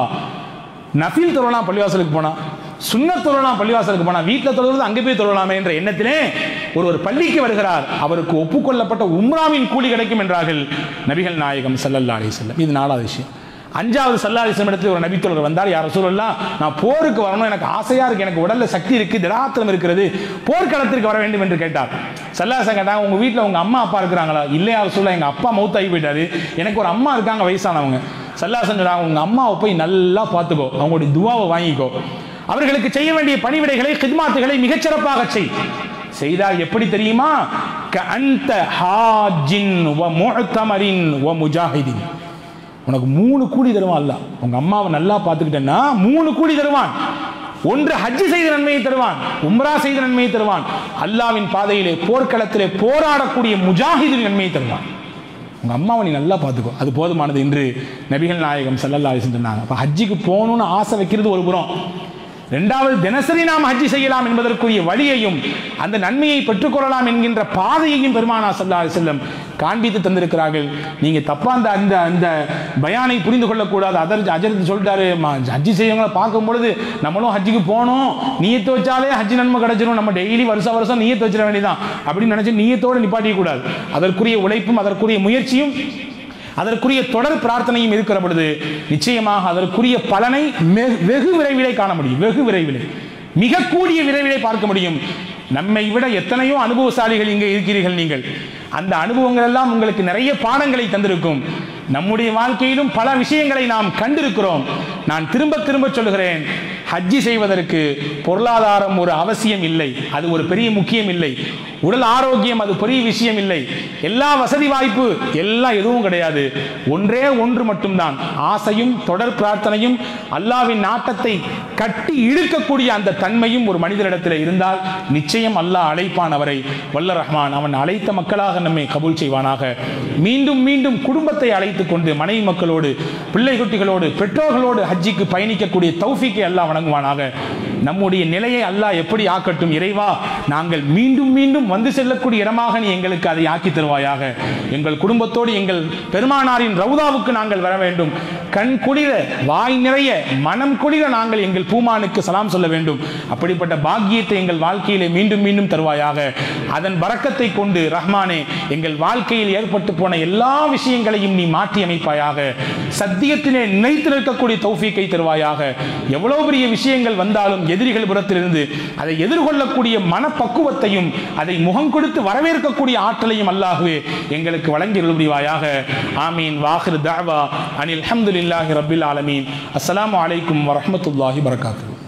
நஃபில் தொழலாம் பள்ளிவாசலுக்கு போனா சுன்னத் தொழலாம் பள்ளிவாசலுக்கு போனா வீட்டில் தொழுவது அங்கே போய் தொழலாமே என்ற எண்ணத்திலே ஒருவர் பள்ளிக்கு வருகிறார் அவருக்கு ஒப்புக்கொள்ளப்பட்ட உம்ராவின் கூலி கிடைக்கும் என்றார்கள் நபிகள் நாயகம் ஸல்லல்லாஹு அலைஹி வஸல்லம் இது நாலாவது விஷயம் அஞ்சாவது சல்லா அலிஸ்லம் இடத்துல ஒரு நபித்தோழர் வந்தார் யார் சொல்லலாம் நான் போருக்கு வரணும் எனக்கு ஆசையா இருக்கு எனக்கு உடல்ல சக்தி இருக்கு திடாத்திரம் இருக்கிறது போர்க்களத்திற்கு வர வேண்டும் என்று கேட்டார் சல்லாசம் கேட்டாங்க உங்க வீட்டில் உங்க அம்மா அப்பா இருக்கிறாங்களா இல்லை யார் சொல்ல எங்க அப்பா மௌத்தாகி போயிட்டாரு எனக்கு ஒரு அம்மா இருக்காங்க வயசானவங்க சல்லாசன் சொன்னாங்க உங்க அம்மாவை போய் நல்லா பார்த்துக்கோ அவங்களுடைய துவாவை வாங்கிக்கோ அவர்களுக்கு செய்ய வேண்டிய பணிவிடைகளை கித்மாத்துகளை மிகச்சிறப்பாக செய் செய்தால் எப்படி தெரியுமா க அந்த ஹாஜின் வ முஅத்தமரின் வ முஜாஹிதின் உனக்கு மூணு கூலி தருவான் அல்ல உங்க அம்மாவை நல்லா பார்த்துக்கிட்டேன்னா மூணு கூலி தருவான் ஒன்று ஹஜ்ஜி செய்த நன்மையை தருவான் உம்ரா செய்த நன்மையை தருவான் அல்லாவின் பாதையிலே போர்க்களத்திலே போராடக்கூடிய முஜாஹிதின் நன்மையை தருவான் உங்க அம்மாவை நீ நல்லா பார்த்துக்கோ அது போதுமானது என்று நபிகள் நாயகம் ஸல்லல்லாஹு அலைஹி வஸல்லம் சொன்னாங்க அப்போ ஹஜ்ஜிக்கு போகணும்னு ஆசை வைக்கிறது ஒரு புறம் ரெண்டாவது தினசரி நாம் ஹஜ்ஜி செய்யலாம் என்பதற்குரிய வழியையும் அந்த நன்மையை பெற்றுக்கொள்ளலாம் என்கின்ற பாதையையும் பெருமானா சல்லா செல்லம் காண்பித்து தந்திருக்கிறார்கள் நீங்க தப்பா அந்த அந்த அந்த பயானை புரிந்து கொள்ளக்கூடாது அதர் அஜரத்து சொல்லிட்டாரு "மா, ஹஜ்ஜி செய்யவங்களை பார்க்கும் பொழுது நம்மளும் ஹஜ்ஜிக்கு போகணும் நீயத்து வச்சாலே ஹஜ்ஜி நன்மை கிடைச்சிரும் நம்ம டெய்லி வருஷம் வருஷம் நீயத்து வச்சிட வேண்டியதான் அப்படின்னு நினைச்சு நீயத்தோடு நிப்பாட்டிக்க கூடாது அதற்குரிய உழைப்பும் அதற்குரிய முயற்சியும் அதற்குரிய தொடர் பிரார்த்தனையும் இருக்கிற பொழுது நிச்சயமாக அதற்குரிய பலனை மெ- வெகு விரைவிலே காண முடியும் வெகு விரைவிலே மிக கூடிய விரைவிலே பார்க்க முடியும் நம்மை விட எத்தனையோ அனுபவசாலிகள் இங்கே இருக்கிறீர்கள் நீங்கள் அந்த அனுபவங்கள் எல்லாம் உங்களுக்கு நிறைய பாடங்களை தந்திருக்கும் நம்முடைய வாழ்க்கையிலும் பல விஷயங்களை நாம் கண்டிருக்கிறோம் நான் திரும்ப திரும்ப சொல்லுகிறேன் ஹஜ்ஜி செய்வதற்கு பொருளாதாரம் ஒரு அவசியம் இல்லை அது ஒரு பெரிய முக்கியம் இல்லை உடல் ஆரோக்கியம் அது பெரிய விஷயம் இல்லை எல்லா வசதி வாய்ப்பு எல்லாம் எதுவும் கிடையாது ஒன்றே ஒன்று மட்டும்தான் ஆசையும் தொடர் பிரார்த்தனையும் அல்லாவின் நாட்டத்தை கட்டி இழுக்கக்கூடிய அந்த தன்மையும் ஒரு மனிதரிடத்தில் இருந்தால் நிச்சயம் அல்லாஹ் அழைப்பான் அவரை வல்ல ரஹ்மான் அவன் அழைத்த மக்களாக நம்மை கபூல் செய்வானாக மீண்டும் மீண்டும் குடும்பத்தை அழைத்துக் கொண்டு மனைவி மக்களோடு பிள்ளை குட்டிகளோடு பெற்றோர்களோடு ஹஜ்ஜிக்கு பயணிக்கக்கூடிய தௌஃபீக்கை அல்லாஹ் வழங்குவானாக நம்முடைய நிலையை அல்லாஹ் எப்படி ஆக்கட்டும் இறைவா நாங்கள் மீண்டும் மீண்டும் வந்து செல்லக்கூடிய இடமாக நீ எங்களுக்கு அதை ஆக்கி தருவாயாக எங்கள் குடும்பத்தோடு எங்கள் பெருமானாரின் ரவுதாவுக்கு நாங்கள் வர வேண்டும் கண் குளிர வாய் நிறைய மனம் குளிர நாங்கள் எங்கள் பூமானுக்கு சலாம் சொல்ல வேண்டும் அப்படிப்பட்ட பாக்கியத்தை எங்கள் வாழ்க்கையிலே மீண்டும் மீண்டும் தருவாயாக அதன் பறக்கத்தை கொண்டு ரஹ்மானே எங்கள் வாழ்க்கையில் ஏற்பட்டு போன எல்லா விஷயங்களையும் நீ மாற்றி அமைப்பாயாக சத்தியத்திலே நிலைத்து நிற்கக்கூடிய தௌஃபீக்கை தருவாயாக எவ்வளவு பெரிய விஷயங்கள் வந்தாலும் எதிரிகள் புறத்திலிருந்து அதை எதிர்கொள்ளக்கூடிய மனப்பக்குவத்தையும் அதை முகம் கொடுத்து வரவேற்கக்கூடிய ஆற்றலையும் அல்லாஹுவே எங்களுக்கு வழங்கி புரிவாயாக ஆமீன் வாஹிர் தாவா அனில் அல்ஹம்துலில்லாஹி ரப்பில் ஆலமீன் அஸ்ஸலாமு அலைக்கும் வரஹ்மத்துல்லாஹி வரகாத்துஹு